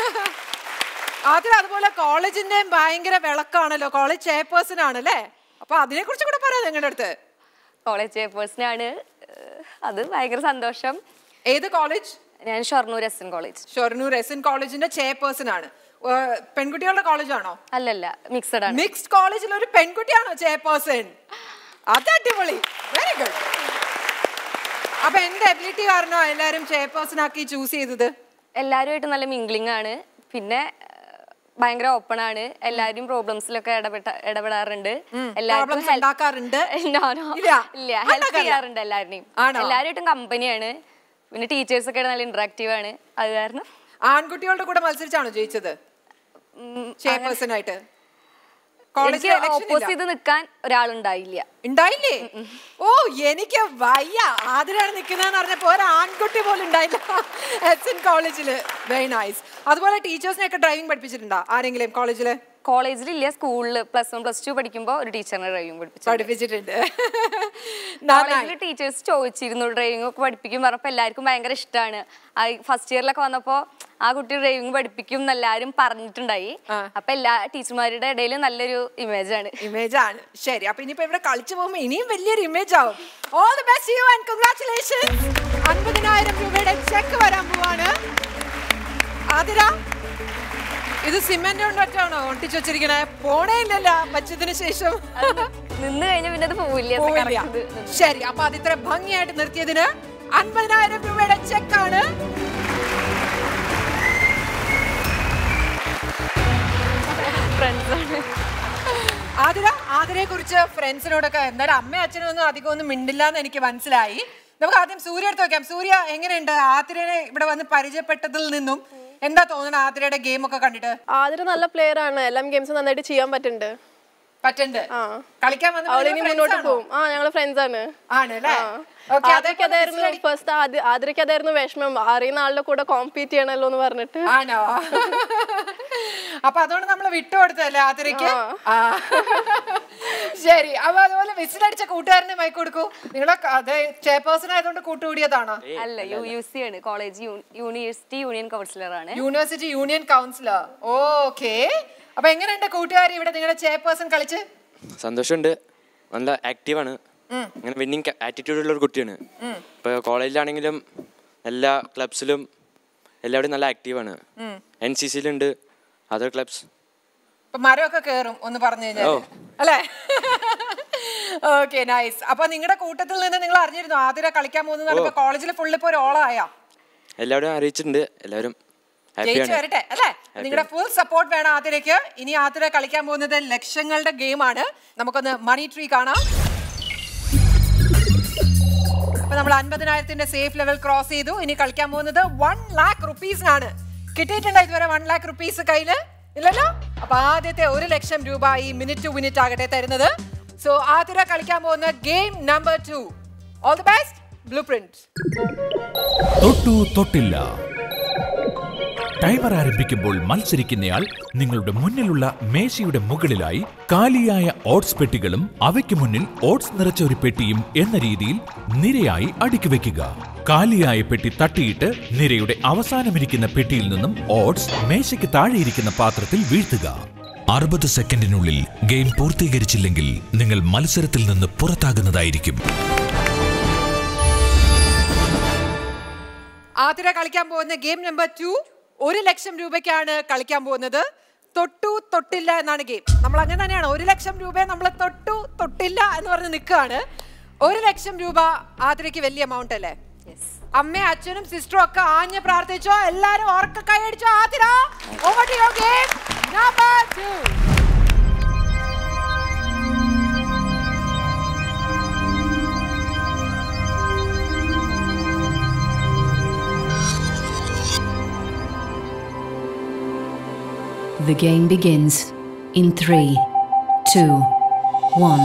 ആദ്യം അതുപോലെ കോളേജിന്റെയും ഭയങ്കര വിളക്കാണല്ലോ കോളേജ് ചെയർപേഴ്സൺ ആണല്ലേ അപ്പൊ അതിനെ കുറിച്ച് കൂടെ പറയാം നിങ്ങളുടെ അടുത്ത് കോളേജ് ചെയർപേഴ്സണാണ് അത് ഭയങ്കര സന്തോഷം ഏത് കോളേജ് ഞാൻ Shoranur S N college Shoranur S N കോളേജിന്റെ ചെയർപേഴ്സൺ ആണ് ഏർ, പെൺകുട്ടികളുടെ കോളേജാണോ അല്ലല്ല മിക്സഡ് ആണ് മിക്സ്ഡ് കോളേജിൽ ഒരു പെൺകുട്ടിയാണോ ചെയർപേഴ്സൺ അത് അടിപൊളി വെരി ഗുഡ് അപ്പൊ എന്റെ എബിലിറ്റി കാരണോ എല്ലാരും ചെയർപേഴ്സൺ ആക്കി ചൂസ് ചെയ്തത് എല്ലാവരുമായിട്ട് നല്ല മിംഗ്ലിംഗ് ആണ് പിന്നെ ഏഹ്, ഭയങ്കര ഓപ്പൺ ആണ് എല്ലാവരും പ്രോബ്ലംസിലൊക്കെ ഇടപെട്ട ഇടപെടാറുണ്ട് Problems help- ഉണ്ടാക്കാറുണ്ട്? No, no. ഇല്ല. ഇല്ല ഹെൽപ്പ് ഉണ്ടാക്കാറില്ല. ചെയ്യാറുണ്ട് എല്ലാവരുടെയും ആണോ? എല്ലാവരുമായിട്ടും കമ്പനിയാണ് പിന്നെ ടീച്ചേഴ്സ് ഒക്കെ നല്ല ഇന്ററാക്റ്റീവ് ആണ് അത് കാരണം ആൺകുട്ടികളുടെ കൂടെ മത്സരിച്ചാണോ ജയിച്ചത് ഉം, ചെയർപേഴ്സൺ ആയിട്ട് എനിക്ക് കോളേജിൽ ഓപ്പോസ് ചെയ്ത് നിൽക്കാൻ ഒരാളുണ്ടായില്ല ഉണ്ടായില്ലേ ഓ എനിക്ക് വയ്യ ആതിരാണ് നിൽക്കുന്നതെന്ന് പറഞ്ഞപ്പോ ഒരു ആൺകുട്ടി പോലും ഉണ്ടായില്ല എസ് എൻ കോളേജില് വെരി നൈസ് അതുപോലെ ടീച്ചേഴ്സിനെ ഒക്കെ ഡ്രൈവിംഗ് പഠിപ്പിച്ചിട്ടുണ്ടോ ആരെങ്കിലും കോളേജില് കോളേജിലില്ല സ്കൂളിൽ പ്ലസ് വൺ പ്ലസ് ടു പഠിക്കുമ്പോൾ ഒരു ടീച്ചറിനെ ഡ്രൈവിംഗ് പഠിപ്പിച്ചു പഠിപ്പിച്ചിട്ടുണ്ട് നന്നായി. കോളേജിൽ ടീച്ചേഴ്സ് ചോദിച്ചിരുന്നു ഡ്രൈവിംഗ് ഒക്കെ പഠിപ്പിക്കും പറഞ്ഞപ്പോൾ എല്ലാവർക്കും ഭയങ്കര ഇഷ്ടമാണ് ഫസ്റ്റ് ഇയറിലൊക്കെ വന്നപ്പോൾ ആ കുട്ടി ഡ്രൈവിംഗ് പഠിപ്പിക്കും എന്ന് എല്ലാവരും പറഞ്ഞിട്ടുണ്ടായി അപ്പൊ എല്ലാ ടീച്ചർമാരുടെ ഇടയിൽ നല്ലൊരു ഇമേജ് ആണ് ഇമേജ് ആണ് ശരി അപ്പൊ ഇനിയിപ്പോ ഇവിടെ കളിച്ചു പോകുമ്പോ ഇനിയും വലിയൊരു ഇമേജ് ആവും all the best you and congratulations അൻപതിനായിരം രൂപയുടെ ചെക്ക് വരാൻ പോവാണ് ആതിര ഇത് സിമെന്റ് കൊണ്ട് ഒറ്റാണോ ഒട്ടിച്ചു വെച്ചിരിക്കണേ പോണേ ഇല്ലല്ല വച്ചതിന് ശേഷം നിന്ന് കഴിഞ്ഞാൽ പിന്നെ അത് പോവില്ല പോവില്ല. ശരി അപ്പൊ അത് ഇത്ര ഭംഗിയായിട്ട് നിർത്തിയതിന് അൻപതിനായിരം രൂപയുടെ ചെക്കാണ് ഫ്രണ്ട്സ് ആണ് ആതിര ആതിരയെ കുറിച്ച് ഫ്രണ്ട്സിനോടൊക്കെ എന്തായാലും അമ്മയും അച്ഛനും ഒന്നും അധികം ഒന്നും മിണ്ടില്ല എന്ന് എനിക്ക് മനസ്സിലായി നമുക്ക് ആദ്യം സൂര്യ എടുത്ത് വെക്കാം സൂര്യ എങ്ങനെയുണ്ട് ആതിരനെ ഇവിടെ വന്ന് പരിചയപ്പെട്ടതിൽ നിന്നും എന്താ തോന്നുന്നത് ആതിരയുടെ ഗെയിം ഒക്കെ കണ്ടിട്ട് ആതിര നല്ല പ്ലെയർ ആണ് എല്ലാം ഗെയിംസ് നന്നായിട്ട് ചെയ്യാൻ പറ്റുന്നുണ്ട് പറ്റുന്നുണ്ട് ആ കളിക്കാൻ വന്നപ്പോൾ അവളിനി നിങ്ങൾ മുന്നോട്ട് friends ആണോ? പോകും ആ ഞങ്ങള് ഫ്രണ്ട്സ് ആണ് ആണ് അല്ലേ Okay, ആദ്യമൊക്കെ അതായിരുന്നു ഫസ്റ്റ് ആദ്യമൊക്കെ അതായിരുന്നു വിഷമം അറിയുന്ന ആളുടെ കൂടെ കോമ്പീറ്റ് ചെയ്യണല്ലോ എന്ന് പറഞ്ഞിട്ട് ആണോ അപ്പൊ അതുകൊണ്ട് നമ്മൾ വിട്ടുകൊടുത്തല്ലേ ആതിരയ്ക്ക് ആ. ശരി അപ്പൊ അതുപോലെ വിസിലടിച്ച കൂട്ടുകാരനെ മൈക്ക് കൊടുക്കൂ നിങ്ങളെ അത് ചെയർപേഴ്സൺ ആയതുകൊണ്ട് കൂട്ടുകൂടിയതാണോ അല്ല യു യു സി ആണ് കോളേജ് യൂണിവേഴ്സിറ്റി യൂണിയൻ കൗൺസിലർ ആണ് യൂണിവേഴ്സിറ്റി യൂണിയൻ കൗൺസിലർ ഓക്കെ അപ്പൊ എങ്ങനെയുണ്ട് കൂട്ടുകാർ ഇവിടെ നിങ്ങളുടെ ചെയർപേഴ്സൺ കളിച്ച് സന്തോഷമുണ്ട് നല്ല ആക്റ്റീവാണ് അങ്ങനെ വിന്നിങ് ആറ്റിറ്റ്യൂഡ് ഉള്ള ഒരു കുട്ടിയാണ് ഇപ്പോൾ കോളേജിലാണെങ്കിലും എല്ലാ ക്ലബ്സിലും എല്ലാവരും നല്ല ആക്റ്റീവാണ് എൻ സി സിയിലുണ്ട് അതർ ക്ലബ്സ് ഇപ്പൊ മരമൊക്കെ കേറും ഒന്ന് പറഞ്ഞു കഴിഞ്ഞാൽ ഓ. അല്ലേ ഓക്കെ നൈസ് അപ്പൊ നിങ്ങളുടെ കൂട്ടത്തിൽ നിന്ന് നിങ്ങൾ അറിഞ്ഞിരുന്നു ആതിര കളിക്കാൻ പോകുന്നത് ഇപ്പൊ കോളേജിൽ ഫുള്ള് ഇപ്പൊ ഒരു ഓളായ എല്ലാവരും അറിയിച്ചിട്ടുണ്ട് എല്ലാവരും ജയിച്ചു ഹാപ്പിയാണ് വരട്ടെ അല്ലേ നിങ്ങളുടെ ഫുൾ സപ്പോർട്ട് വേണം ആതിരയ്ക്ക് ഇനി ആതിര കളിക്കാൻ പോകുന്നത് ലക്ഷങ്ങളുടെ ഗെയിമാണ് നമുക്കൊന്ന് മണി ട്രീ കാണാം ഇപ്പൊ നമ്മൾ അൻപതിനായിരത്തിന്റെ സേഫ് ലെവൽ ക്രോസ് ചെയ്തു ഇനി കളിക്കാൻ പോകുന്നത് വൺ ലാക്ക് റുപ്പീസിനാണ് കിട്ടിയിട്ടുണ്ടോ ഇതുവരെ വൺ ലാക്ക് റുപ്പീസ് കയ്യില് ഇല്ലല്ലോ അപ്പൊ ആദ്യത്തെ ഒരു ലക്ഷം രൂപ ഈ മിനിറ്റ് ടു മിനിറ്റ് ആകട്ടെ തരുന്നത് സോ ആതിര കളിക്കാൻ പോകുന്ന game number two all the best blueprint തൊട്ടു തൊട്ടില്ല ടൈമർ ആരംഭിക്കുമ്പോൾ മത്സരിക്കുന്നയാൾ നിങ്ങളുടെ മുന്നിലുള്ള മേശയുടെ മുകളിലായി കാലിയായ ഓട്സ് പെട്ടികളും അവയ്ക്ക് മുന്നിൽ ഓട്സ് നിറച്ച ഒരു പെട്ടിയും എന്ന രീതിയിൽ നിരയായി അടുക്കി വെക്കുക കാലിയായ പെട്ടി തട്ടിയിട്ട് നിരയുടെ അവസാനമിരിക്കുന്ന പെട്ടിയിൽ നിന്നും ഓട്സ് മേശയ്ക്ക് താഴെയിരിക്കുന്ന പാത്രത്തിൽ വീഴ്ത്തുക അറുപത് സെക്കൻഡിനുള്ളിൽ ഗെയിം പൂർത്തീകരിച്ചില്ലെങ്കിൽ നിങ്ങൾ മത്സരത്തിൽ നിന്ന് പുറത്താകുന്നതായിരിക്കും ആതിര കളിക്കാൻ പോകുന്ന ഗെയിം നമ്പർ ടു ഒരു ലക്ഷം രൂപയ്ക്കാണ് കളിക്കാൻ പോകുന്നത് തൊട്ടു തൊട്ടില്ല എന്നാണ് ഗെയിം നമ്മൾ അങ്ങനെ തന്നെയാണ് ഒരു ലക്ഷം രൂപയെ നമ്മൾ തൊട്ടു തൊട്ടില്ല എന്ന് പറഞ്ഞ് നിൽക്കുകയാണ് ഒരു ലക്ഷം രൂപ ആതിരയ്ക്ക് വലിയ എമൗണ്ട് അല്ലേ അമ്മയും അച്ഛനും സിസ്റ്ററും ഒക്കെ ആഞ്ഞ് പ്രാർത്ഥിച്ചോ എല്ലാരും ഉറക്ക കൈയടിച്ചോ Athira over to your game number two. The game begins in three, two, one.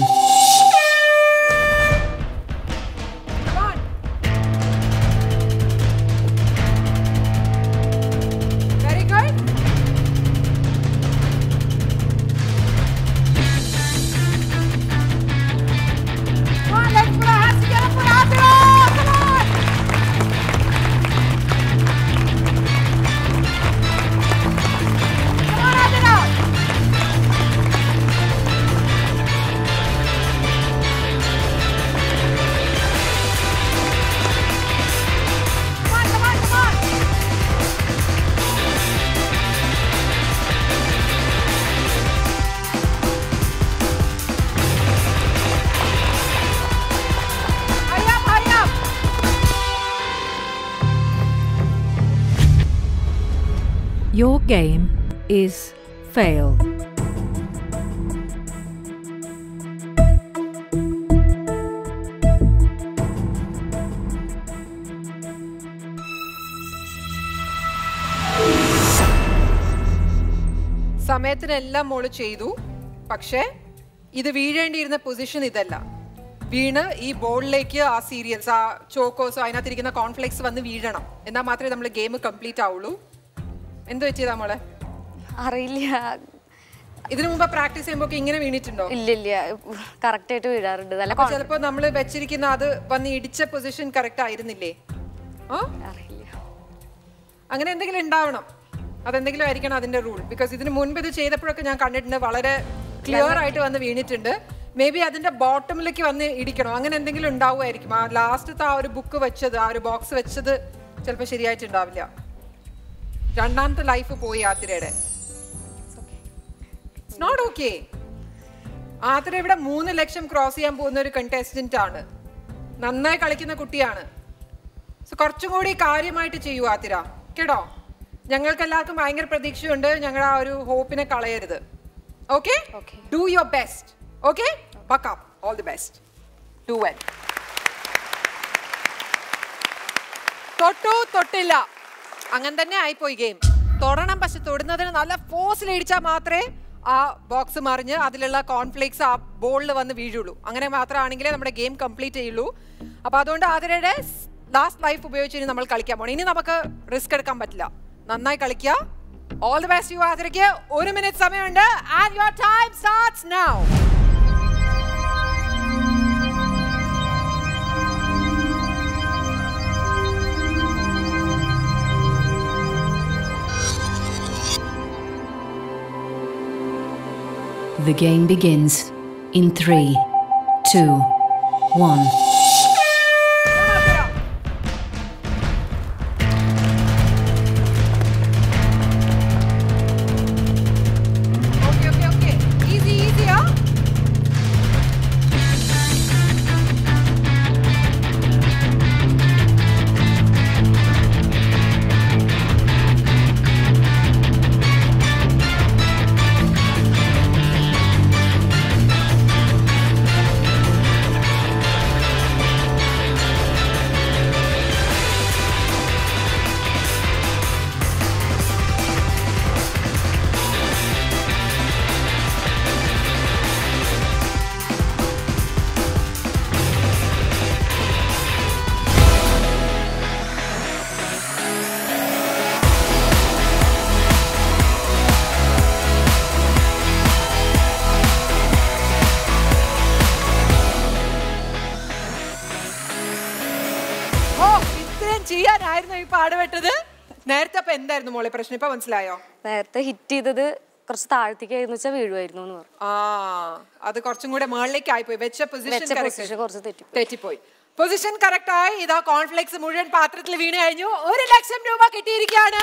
Come on. Very good. Come on, let's put our hands together for Adira. Come on. Come on, Adira. Come on, come on, come on. Hurry up, hurry up. Your game is fail. സമയത്തിനെല്ലാം മോള് ചെയ്തു പക്ഷേ ഇത് വീഴേണ്ടിയിരുന്ന position ഇതല്ല വീണ് ഈ ബോളിലേക്ക് ആ serials ആ ചോക്കോസോ അതിനകത്തിരിക്കുന്ന cornflakes വന്ന് വീഴണം എന്നാൽ മാത്രമേ നമ്മൾ ഗെയിം കംപ്ലീറ്റ് ആവുള്ളൂ എന്ത് പറ്റിയതാ മോളെ അറിയില്ല ഇതിനു മുമ്പ് പ്രാക്ടീസ് ചെയ്യുമ്പോൾ ഇങ്ങനെ വീണിട്ടുണ്ടോ ഇല്ല ഇല്ല കറക്റ്റ് ആയിട്ട് വീഴാറുണ്ട് നല്ല അപ്പൊ ചിലപ്പോ നമ്മൾ വെച്ചിരിക്കുന്ന അത് വന്ന് ഇടിച്ച പൊസിഷൻ കറക്റ്റ് ആയിരുന്നില്ലേ ആ അറിയില്ല അങ്ങനെ എന്തെങ്കിലും ഉണ്ടാവണം അതെന്തെങ്കിലും ആയിരിക്കണം അതിന്റെ റൂൾ ബിക്കോസ് ഇതിന് മുൻപ് ഇത് ചെയ്തപ്പോഴൊക്കെ ഞാൻ കണ്ടിട്ടുണ്ട് വളരെ ക്ലിയർ ആയിട്ട് വന്ന് വീണിട്ടുണ്ട് മേ ബി അതിന്റെ ബോട്ടമിലേക്ക് വന്ന് ഇടിക്കണം അങ്ങനെ എന്തെങ്കിലും ഉണ്ടാവുമായിരിക്കും ആ ലാസ്റ്റത്തെ ആ ഒരു ബുക്ക് വെച്ചത് ആ ഒരു ബോക്സ് വെച്ചത് ചിലപ്പോൾ ശരിയായിട്ടുണ്ടാവില്ല രണ്ടാമത്തെ ലൈഫ് പോയി ആതിരയുടെ ഇറ്റ്സ് നോട്ട് ഓക്കെ ആതിര ഇവിടെ മൂന്ന് ലക്ഷം ക്രോസ് ചെയ്യാൻ പോകുന്ന ഒരു കണ്ടസ്റ്റന്റ് ആണ് നന്നായി കളിക്കുന്ന കുട്ടിയാണ് സോ കുറച്ചും കൂടി കാര്യമായിട്ട് ചെയ്യൂ ആതിര കേട്ടോ ഞങ്ങൾക്ക് എല്ലാവർക്കും ഭയങ്കര പ്രതീക്ഷയുണ്ട് ഞങ്ങളുടെ ആ ഒരു ഹോപ്പിനെ കളയരുത് okay do your best okay ബക്കാം all the best do well തൊട്ടു തൊട്ടില്ല അങ്ങനെ തന്നെ ആയിപ്പോയി ഗെയിം കാണാം പക്ഷെ തൊടുന്നതിന് നല്ല ഫോഴ്സിൽ ഇടിച്ചാൽ മാത്രമേ ആ ബോക്സ് മറിഞ്ഞ് അതിലുള്ള കോൺഫ്ലിക്സ് ആ ബോളിൽ വന്ന് വീഴുള്ളൂ അങ്ങനെ മാത്രമാണെങ്കിലേ നമ്മുടെ ഗെയിം കംപ്ലീറ്റ് ചെയ്യുള്ളൂ അപ്പൊ അതുകൊണ്ട് ആതിരയുടെ ലാസ്റ്റ് ലൈഫ് ഉപയോഗിച്ച് ഇനി നമ്മൾ കളിക്കാൻ പോകണം ഇനി നമുക്ക് റിസ്ക് എടുക്കാൻ പറ്റില്ല നന്നായി കളിക്കുക ഓൾ ദി ബെസ്റ്റ് യു ആതിരയ്ക്ക് ഒരു മിനിറ്റ് സമയമുണ്ട് and your time starts now The game begins in three, two, one. Okay, okay, okay. Easy, easy, huh? ഓ ഇത്രയും ചെയ്യാനായിരുന്നു ഈ പാടുപെട്ടത് നേരത്തെ അപ്പൊ എന്തായിരുന്നു മോളെ പ്രശ്നം ഇപ്പൊ മനസ്സിലായോ നേരത്തെ ഹിറ്റ് ചെയ്തത് കുറച്ച് താഴത്തേക്കായിരുന്നു വെച്ചാൽ വീഴുമായിരുന്നു എന്ന് പറഞ്ഞു ആ അത് കുറച്ചും കൂടെ മുകളിലേക്ക് ആയിപ്പോയി വെച്ച പൊസിഷൻ വെച്ച പൊസിഷൻ കുറച്ച് തെറ്റി തെറ്റിപ്പോയി പൊസിഷൻ കറക്റ്റ് ആയി ഇതാ കോൺഫ്ലെക്സ് മുഴുവൻ പാത്രത്തിൽ വീണ് കഴിഞ്ഞു ഒരു ലക്ഷം രൂപ കിട്ടിയിരിക്കുകയാണ്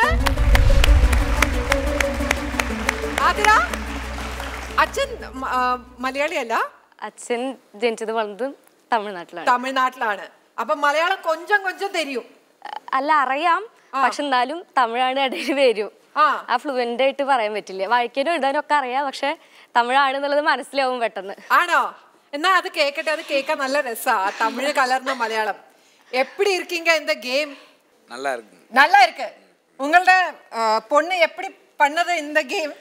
ആതിര അച്ഛൻ മ- ആ, മലയാളിയല്ല അച്ഛൻ ജനിച്ചത് വളർന്നതും തമിഴ്നാട്ടിലാണ് തമിഴ്നാട്ടിലാണ് അപ്പൊ മലയാളം കൊഞ്ചം കൊഞ്ചം തരും അല്ല അറിയാം പക്ഷെ എന്നാലും തമിഴാണ് ഇടയിൽ വരും ആ ഫ്ലുവൻ്റ് ആയിട്ട് പറയാൻ പറ്റില്ല വായിക്കാനും എഴുതാനും ഒക്കെ അറിയാം പക്ഷെ തമിഴാണ് എന്നുള്ളത് മനസ്സിലാവും പെട്ടെന്ന് ആണോ എന്നാ അത് കേക്കട്ടെ അത് കേൾക്കാൻ നല്ല രസാ ആ തമിഴ് കലർന്ന മലയാളം എപ്പിടി இருக்கீங்க இந்த கேம் நல்லா இருக்கு நல்லா இருக்கு உங்களோட அஹ், பொண்ணு எப்படி பண்ணது இந்த கேம்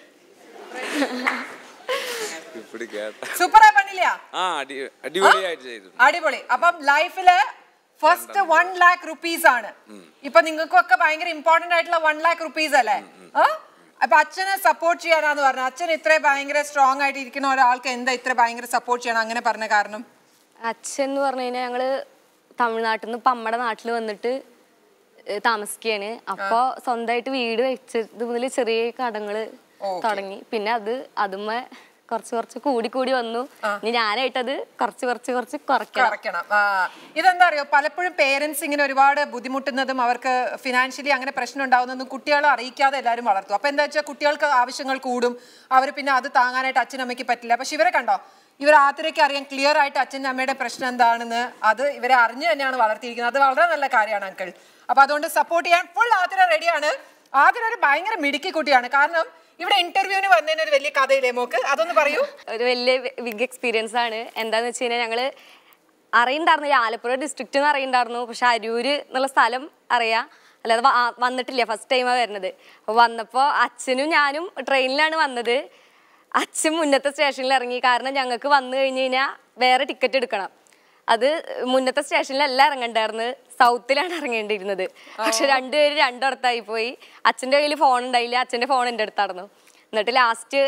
இப்படி கேட்டா സൂപ്പറാ പണില്ല ആ അടി അടിപൊളിയായിട്ട് ചെയ്തു അടിപൊളി അപ്പം ലൈഫില് ഫസ്റ്റ് വൺ ലാക്ക് റുപ്പീസ് ആണ് ഇപ്പൊ നിങ്ങൾക്കൊക്കെ ഭയങ്കര ഇമ്പോർട്ടന്റ് ആയിട്ടുള്ള വൺ ലാക്ക് റുപ്പീസ് അല്ലേ ആ? അപ്പൊ അച്ഛനെ സപ്പോർട്ട് ചെയ്യാനാന്ന് പറഞ്ഞു അച്ഛൻ ഇത്ര ഭയങ്കര സ്ട്രോങ് ആയിട്ട് ഇരിക്കുന്ന ഒരാൾക്ക് എന്താ ഇത്ര ഭയങ്കര സപ്പോർട്ട് ചെയ്യണം അങ്ങനെ പറഞ്ഞ കാരണം അച്ഛൻ എന്ന് പറഞ്ഞു കഴിഞ്ഞാൽ ഞങ്ങള് തമിഴ്നാട്ടിൽ നിന്ന് ഇപ്പം അമ്മയുടെ നാട്ടിൽ വന്നിട്ട് ഏഹ് താമസിക്കുകയാണ് അപ്പോൾ സ്വന്തമായിട്ട് വീട് വെച്ചത് മുതൽ ചെറിയ കടങ്ങള് തുടങ്ങി പിന്നെ അത് അതുമ്മ കുറച്ച് കുറച്ച് കൂടി കൂടി വന്നു ഇനി ഞാനായിട്ടത് കുറച്ച് കുറച്ച് കുറച്ച് കുറയ്ക്കണം കുറയ്ക്കണം ആ ഇതെന്താ അറിയോ പലപ്പോഴും പേരൻസ് ഇങ്ങനെ ഒരുപാട് ബുദ്ധിമുട്ടുന്നതും അവർക്ക് ഫിനാൻഷ്യലി അങ്ങനെ പ്രശ്നം ഉണ്ടാവുന്നതും കുട്ടികളെ അറിയിക്കാതെ എല്ലാവരും വളർത്തും അപ്പൊ എന്താ വെച്ചാൽ കുട്ടികൾക്ക് ആവശ്യങ്ങൾ കൂടും അവർ പിന്നെ അത് താങ്ങാനായിട്ട് അച്ഛനമ്മയ്ക്ക് പറ്റില്ല പക്ഷെ ഇവരെ കണ്ടോ ഇവർ ആത്തിരയ്ക്ക് അറിയാം ക്ലിയർ ആയിട്ട് അച്ഛൻ്റെ അമ്മയുടെ പ്രശ്നം എന്താണെന്ന് അത് ഇവരെ അറിഞ്ഞു തന്നെയാണ് വളർത്തിയിരിക്കുന്നത് അത് വളരെ നല്ല കാര്യമാണ് അങ്കിൾ അപ്പൊ അതുകൊണ്ട് സപ്പോർട്ട് ചെയ്യാൻ ഫുൾ ആതിര റെഡിയാണ് ആതിര ഒരു ഭയങ്കര മിടുക്കി കുട്ടിയാണ് കാരണം ഇവിടെ ഇന്റർവ്യൂവിന് വന്നതിന് ഒരു വലിയ കഥയില്ലേ മോക്ക് അതൊന്ന് പറയൂ ഒരു വലിയ ബിഗ് എക്സ്പീരിയൻസ് ആണ് എന്താന്ന് വെച്ച് കഴിഞ്ഞാൽ ഞങ്ങള് അറിയണ്ടായിരുന്നു ഈ ആലപ്പുഴ ഡിസ്ട്രിക്റ്റ് എന്ന് അറിയണ്ടായിരുന്നു പക്ഷെ അരൂര് എന്നുള്ള സ്ഥലം അറിയാം അല്ലാതെ വ- ആ, വന്നിട്ടില്ല ഫസ്റ്റ് ടൈമാണ് വരുന്നത് അപ്പോൾ വന്നപ്പോൾ അച്ഛനും ഞാനും ട്രെയിനിലാണ് വന്നത് അച്ഛൻ മുന്നത്തെ സ്റ്റേഷനിൽ ഇറങ്ങി കാരണം ഞങ്ങൾക്ക് വന്നു കഴിഞ്ഞ് കഴിഞ്ഞാൽ വേറെ ടിക്കറ്റ് എടുക്കണം അത് മുന്നത്തെ സ്റ്റേഷനിലല്ല ഇറങ്ങണ്ടായിരുന്നു സൗത്തിലാണ് ഇറങ്ങേണ്ടിയിരുന്നത് പക്ഷെ രണ്ടുപേരും രണ്ടിടത്തായി പോയി അച്ഛൻ്റെ കയ്യിൽ ഫോൺ ഉണ്ടായില്ല അച്ഛൻ്റെ ഫോൺ എൻ്റെ അടുത്തായിരുന്നു എന്നിട്ട് ലാസ്റ്റ്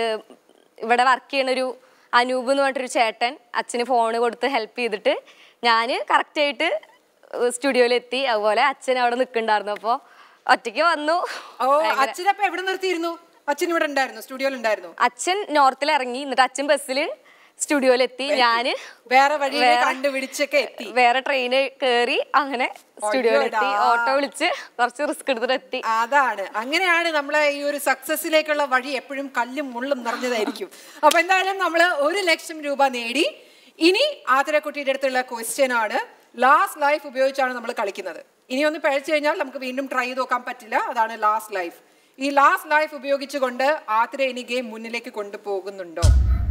ഇവിടെ വർക്ക് ചെയ്യണ ഒരു അനൂപ് എന്ന് പറഞ്ഞിട്ടൊരു ചേട്ടൻ അച്ഛന് ഫോൺ കൊടുത്ത് ഹെൽപ്പ് ചെയ്തിട്ട് ഞാൻ കറക്റ്റായിട്ട് സ്റ്റുഡിയോയിലെത്തി അതുപോലെ അച്ഛൻ അവിടെ നിൽക്കുന്നുണ്ടായിരുന്നു അപ്പോൾ ഒറ്റയ്ക്ക് വന്നു ഓ അച്ഛനപ്പൊ എവിടെ നിർത്തിയിരുന്നു അച്ഛൻ ഇവിടെ ഉണ്ടായിരുന്നു സ്റ്റുഡിയോയിൽ ഉണ്ടായിരുന്നു അച്ഛൻ നോർത്തിൽ ഇറങ്ങി എന്നിട്ട് അച്ഛൻ ബസ്സിൽ സ്റ്റുഡിയോയിലെത്തി ഞാന് വേറെ വഴി വേറെ- കണ്ടുപിടിച്ചൊക്കെ എത്തി വേറെ ട്രെയിന് കയറി അങ്ങനെ സ്റ്റുഡിയോയിലെത്തി അയ്യോടാ. ഓട്ടോ വിളിച്ച് കുറച്ച് റിസ്ക് എടുത്തിട്ട് എത്തി അതാണ് അങ്ങനെയാണ് നമ്മളെ ഈ ഒരു സക്സസിലേക്കുള്ള വഴി എപ്പോഴും കല്ലും മുള്ളും നിറഞ്ഞതായിരിക്കും അപ്പൊ എന്തായാലും നമ്മൾ ഒരു ലക്ഷം രൂപ നേടി ഇനി ആതിരക്കുട്ടിയുടെ അടുത്തുള്ള ക്വസ്റ്റ്യൻ ആണ് ലാസ്റ്റ് ലൈഫ് ഉപയോഗിച്ചാണ് നമ്മൾ കളിക്കുന്നത് ഇനി ഒന്ന് പഴച്ചു കഴിഞ്ഞാൽ നമുക്ക് വീണ്ടും ട്രൈ ചെയ്ത് നോക്കാൻ പറ്റില്ല അതാണ് ലാസ്റ്റ് ലൈഫ് ഈ ലാസ്റ്റ് ലൈഫ് ഉപയോഗിച്ചുകൊണ്ട് ആതിര ഇനി ഗെയിം മുന്നിലേക്ക് കൊണ്ടുപോകുന്നുണ്ടോ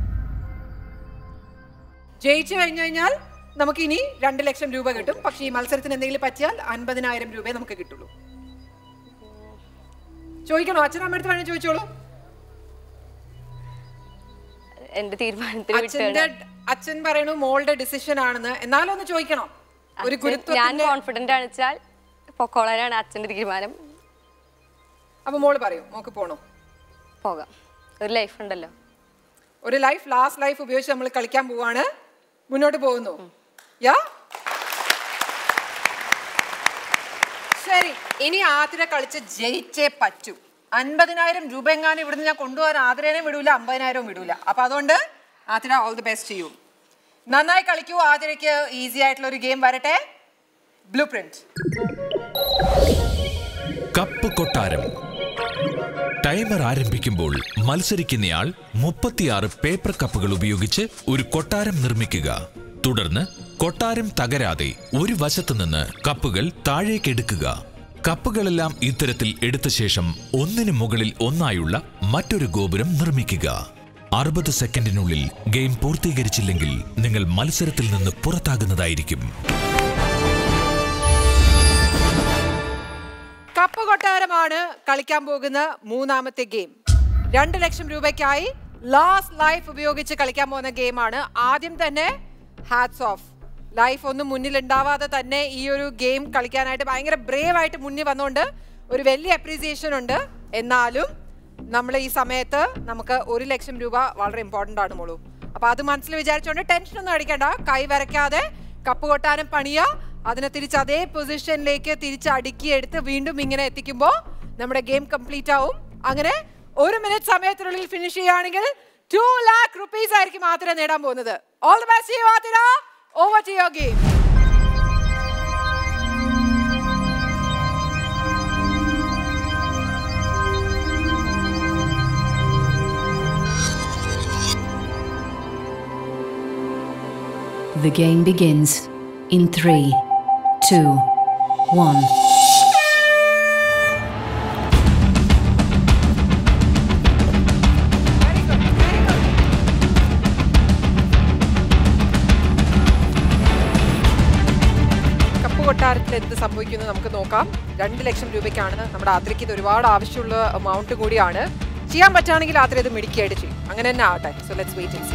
ജയിച്ചു കഴിഞ്ഞു കഴിഞ്ഞാൽ നമുക്ക് ഇനി രണ്ട് ലക്ഷം രൂപ കിട്ടും പക്ഷേ ഈ മത്സരത്തിന് എന്തെങ്കിലും പറ്റിയാൽ അൻപതിനായിരം രൂപയെ നമുക്ക് കിട്ടുള്ളൂ ചോദിക്കണോ അച്ഛനമ്മടുത്ത് വേണേ ചോദിച്ചോളൂ എന്റെ തീരുമാനത്തിന് അച്ഛന്റെ വിട്ടുകയാണ് അച്ഛൻ പറയണു മോളുടെ ഡിസിഷൻ ആണെന്ന് എന്നാലും ഒന്ന് ചോദിക്കണം ഒരു അച്ഛൻ- ഞാൻ ഗുരുത്വത്തിന്റെ കോൺഫിഡന്റ് ആണ് വെച്ചാൽ പൊക്കോളാനാണ് അച്ഛന്റെ തീരുമാനം അപ്പൊ മോള് പറയൂ മോക്ക് പോണോ പോകാം ഒരു ലൈഫ് ഉണ്ടല്ലോ ഒരു ലൈഫ് ലാസ്റ്റ് ലൈഫ് ഉപയോഗിച്ച് നമ്മൾ കളിക്കാൻ പോവാണ് മുന്നോട്ട് പോകുന്നു യാ ശരി ഇനി ആതിര കളിച്ച് ജയിച്ചേ പറ്റൂ അൻപതിനായിരം രൂപ എങ്ങാനും ഇവിടുന്ന് ഞാൻ കൊണ്ടുപോകാൻ ആതിരേനെ വിടൂല അമ്പതിനായിരവും വിടൂല അപ്പൊ അതുകൊണ്ട് ആതിര ഓൾ ദി ബെസ്റ്റ് ചെയ്യൂ നന്നായി കളിക്കൂ ആതിരയ്ക്ക് ഈസി ആയിട്ടുള്ള ഒരു ഗെയിം വരട്ടെ ബ്ലൂ പ്രിന്റ് കപ്പ് കൊട്ടാരം ടൈമർ ആരംഭിക്കുമ്പോൾ മത്സരിക്കുന്നയാൾ മുപ്പത്തിയാറ് പേപ്പർ കപ്പുകൾ ഉപയോഗിച്ച് ഒരു കൊട്ടാരം നിർമ്മിക്കുക തുടർന്ന് കൊട്ടാരം തകരാതെ ഒരു വശത്തു നിന്ന് കപ്പുകൾ താഴേക്കെടുക്കുക കപ്പുകളെല്ലാം ഇത്തരത്തിൽ എടുത്ത ശേഷം ഒന്നിനു മുകളിൽ ഒന്നായുള്ള മറ്റൊരു ഗോപുരം നിർമ്മിക്കുക അറുപത് സെക്കൻഡിനുള്ളിൽ ഗെയിം പൂർത്തീകരിച്ചില്ലെങ്കിൽ നിങ്ങൾ മത്സരത്തിൽ നിന്ന് പുറത്താകുന്നതായിരിക്കും കപ്പ് കൊട്ടാരമാണ് കളിക്കാൻ പോകുന്ന മൂന്നാമത്തെ ഗെയിം രണ്ട് ലക്ഷം രൂപയ്ക്കായി ലാസ്റ്റ് ലൈഫ് ഉപയോഗിച്ച് കളിക്കാൻ പോകുന്ന ഗെയിമാണ് ആദ്യം തന്നെ ഹാറ്റ്സ് ഓഫ് ലൈഫ് ഒന്നും മുന്നിൽ ഉണ്ടാവാതെ തന്നെ ഈ ഒരു ഗെയിം കളിക്കാനായിട്ട് ഭയങ്കര ബ്രേവ് ആയിട്ട് മുന്നിൽ വന്നുകൊണ്ട് ഒരു വലിയ അപ്രീസിയേഷൻ ഉണ്ട് എന്നാലും നമ്മൾ ഈ സമയത്ത് നമുക്ക് ഒരു ലക്ഷം രൂപ വളരെ ഇമ്പോർട്ടൻ്റ് ആണ് മോളൂ അപ്പൊ അത് മനസ്സിൽ വിചാരിച്ചുകൊണ്ട് ടെൻഷൻ ഒന്നും അടിക്കണ്ട കൈ വരയ്ക്കാതെ കപ്പ് കൊട്ടാനും പണിയാ അതിനെ തിരിച്ച് അതേ പൊസിഷനിലേക്ക് തിരിച്ച് അടുക്കി എടുത്ത് വീണ്ടും ഇങ്ങനെ എത്തിക്കുമ്പോൾ നമ്മുടെ ഗെയിം കംപ്ലീറ്റ് ആവും അങ്ങനെ ഒരു മിനിറ്റ് സമയത്തിനുള്ളിൽ ഫിനിഷ് ചെയ്യുകയാണെങ്കിൽ ടു ലാക്ക് റുപ്പീസ് ആയിരിക്കും ആതിര നേടാൻ പോകുന്നത് all the best you Athira over to your game The game begins in three, two, one. Cup കൊട്ടാരത്തിൽ എന്ത് സംഭവിക്കുന്നു നമുക്ക് നോക്കാം രണ്ട് ലക്ഷം രൂപയ്ക്കാണ് നമ്മുടെ ആതിരയ്ക്ക് ഇത് ഒരുപാട് ആവശ്യമുള്ള എമൗണ്ട് കൂടിയാണ് ചെയ്യാൻ പറ്റുകയാണെങ്കിൽ ആതിര ഇത് മിടിക്കായിട്ട് ചെയ്യും അങ്ങനെ തന്നെ ആവട്ടെ so let's wait and see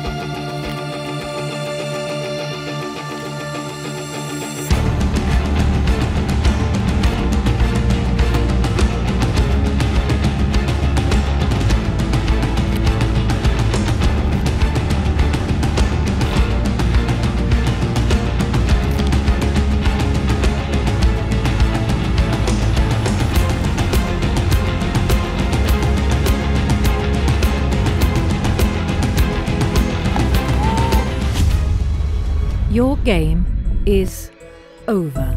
Your game is over.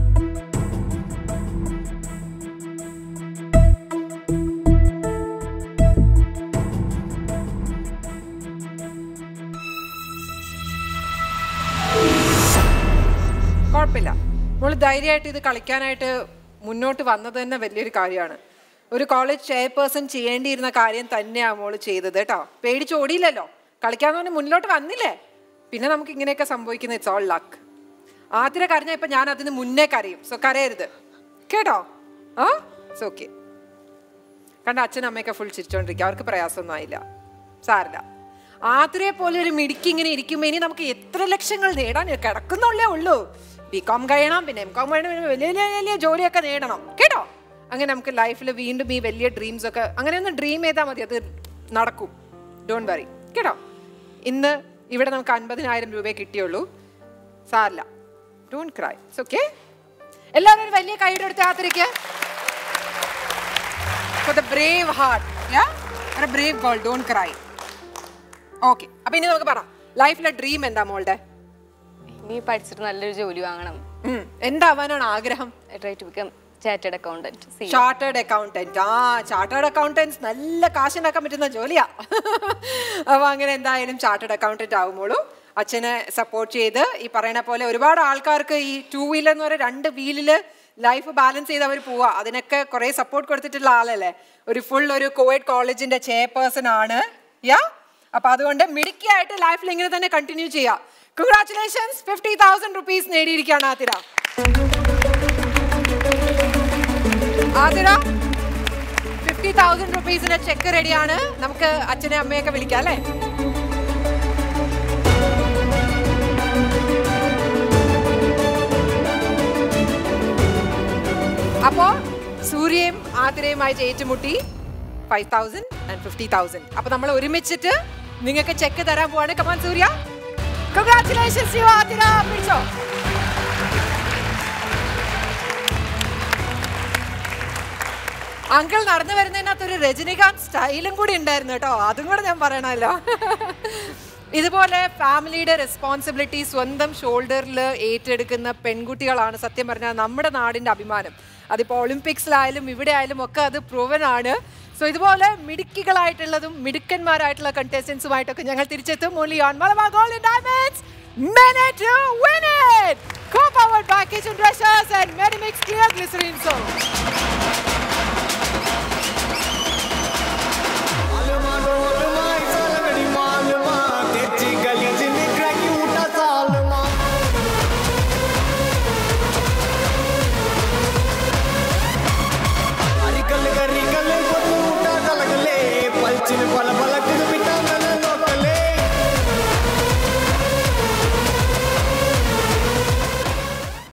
കുഴപ്പമില്ല നമ്മൾ ധൈര്യമായിട്ട് ഇത് കളിക്കാനായിട്ട് മുന്നോട്ട് വന്നത് തന്നെ വലിയൊരു കാര്യമാണ് ഒരു കോളേജ് ചെയർപേഴ്സൺ ചെയ്യേണ്ടിയിരുന്ന കാര്യം തന്നെയാണ് മോള് ചെയ്തത് കേട്ടോ പേടിച്ച് ഓടിയില്ലല്ലോ കളിക്കാന്ന് പറഞ്ഞ് മുന്നോട്ട് വന്നില്ലേ പിന്നെ നമുക്ക് ഇങ്ങനെയൊക്കെ സംഭവിക്കുന്ന ഇറ്റ്സ് ഓൾ ലക്ക് ആതിര കരഞ്ഞ ഇപ്പൊ ഞാൻ അതിന് മുന്നേ കരയും സോ കരയരുത് കേട്ടോ ആ ഇറ്റ്സ് ഓക്കെ കണ്ട അച്ഛനും അമ്മയൊക്കെ ഫുൾ ചിരിച്ചോണ്ടിരിക്കുക അവർക്ക് പ്രയാസമൊന്നും ആയില്ല സാരില്ല ആതിരയെ പോലെ ഒരു മിടുക്കി ഇങ്ങനെ ഇരിക്കുമ്പോൾ ഇനി നമുക്ക് എത്ര ലക്ഷങ്ങൾ നേടാൻ കിടക്കുന്നുള്ളേ ഉള്ളൂ ബി കോം കഴിയണം പിന്നെ എം കോം കഴിയണം പിന്നെ വലിയ വലിയ വലിയ ജോലിയൊക്കെ നേടണം കേട്ടോ അങ്ങനെ നമുക്ക് ലൈഫിൽ വീണ്ടും ഈ വലിയ ഡ്രീംസ് ഒക്കെ അങ്ങനെ ഒന്ന് ഡ്രീം ചെയ്താൽ മതി അത് നടക്കും ഡോണ്ട് വറി കേട്ടോ ഇന്ന് ഇവിടെ നമുക്ക് അൻപതിനായിരം രൂപയെ കിട്ടിയുള്ളൂ സാരില്ല ഡോണ്ട് ക്രൈ ഇറ്റ്സ് ഓക്കെ എല്ലാവരും ഒരു വലിയ കൈയുടെ എടുത്ത് യാത്രയ്ക്ക് for the brave heart. Yeah? For a brave girl, don't cry. Okay അപ്പൊ ഇനി നമുക്ക് പറ ലൈഫിലെ ഡ്രീം എന്താ മോളുടെ ഇനി പഠിച്ചിട്ട് നല്ലൊരു ജോലി വാങ്ങണം ഉം, എന്താവാനാണ് ആഗ്രഹം try to become chartered accountant chartered accountant ആ ചാർട്ടേഡ് അക്കൗണ്ടൻസ് നല്ല കാശുണ്ടാക്കാൻ പറ്റുന്ന ജോലിയാ അപ്പൊ അങ്ങനെ എന്തായാലും ചാർട്ടേഡ് അക്കൗണ്ടന്റ് ആവുമ്പോളൂ അച്ഛനെ സപ്പോർട്ട് ചെയ്ത് ഈ പറയുന്ന പോലെ ഒരുപാട് ആൾക്കാർക്ക് ഈ ടൂ വീലർ എന്ന് പറയുന്ന രണ്ട് വീലില് ലൈഫ് ബാലൻസ് ചെയ്ത് അവർ പോവാ അതിനൊക്കെ കുറെ സപ്പോർട്ട് കൊടുത്തിട്ടുള്ള ആളല്ലേ ഒരു ഫുൾ ഒരു കോവിഡ് കോളേജിന്റെ ചെയർപേഴ്സൺ ആണ് യാ അപ്പൊ അതുകൊണ്ട് മിടുക്കിയായിട്ട് ലൈഫിൽ ഇങ്ങനെ തന്നെ കണ്ടിന്യൂ ചെയ്യാം കൺഗ്രാറ്റുലേഷൻസ് ഫിഫ്റ്റി തൗസൻഡ് റുപ്പീസ് നേടിയിരിക്കുകയാണ് ആതിര ആതിര ഫിഫ്റ്റി തൗസൻഡ് റുപ്പീസിന്റെ ചെക്ക് റെഡിയാണ് നമുക്ക് അച്ഛനെ അമ്മയൊക്കെ വിളിക്കാം അല്ലേ അപ്പോ സൂര്യയും ആതിരയുമായിട്ട് ഏറ്റുമുട്ടി five thousand and fifty thousand അപ്പൊ നമ്മൾ ഒരുമിച്ചിട്ട് നിങ്ങൾക്ക് ചെക്ക് തരാൻ പോവാണ് come on Surya congratulations you Athira പിടിച്ചോ അങ്കിൾ നടന്നു വരുന്നതിനകത്ത് ഒരു രജനികാന്ത് സ്റ്റൈലും കൂടി ഉണ്ടായിരുന്നു കേട്ടോ അതും കൂടെ ഞാൻ പറയണമല്ലോ ഇതുപോലെ ഫാമിലിയുടെ റെസ്പോൺസിബിലിറ്റി സ്വന്തം ഷോൾഡറിൽ ഏറ്റെടുക്കുന്ന പെൺകുട്ടികളാണ് സത്യം പറഞ്ഞാൽ നമ്മുടെ നാടിന്റെ അഭിമാനം അതിപ്പോൾ ഒളിമ്പിക്സിലായാലും ഇവിടെ ആയാലും ഒക്കെ അത് പ്രൂവൻ ആണ് സോ ഇതുപോലെ മിടുക്കികളായിട്ടുള്ളതും മിടുക്കന്മാരായിട്ടുള്ള കണ്ടസ്റ്റൻസുമായിട്ടൊക്കെ ഞങ്ങൾ തിരിച്ചെത്തും only on Malabar gold diamonds Minute to win it! Co-powered by Kitchen Dressers and Medimix Clear Glycerin Soap.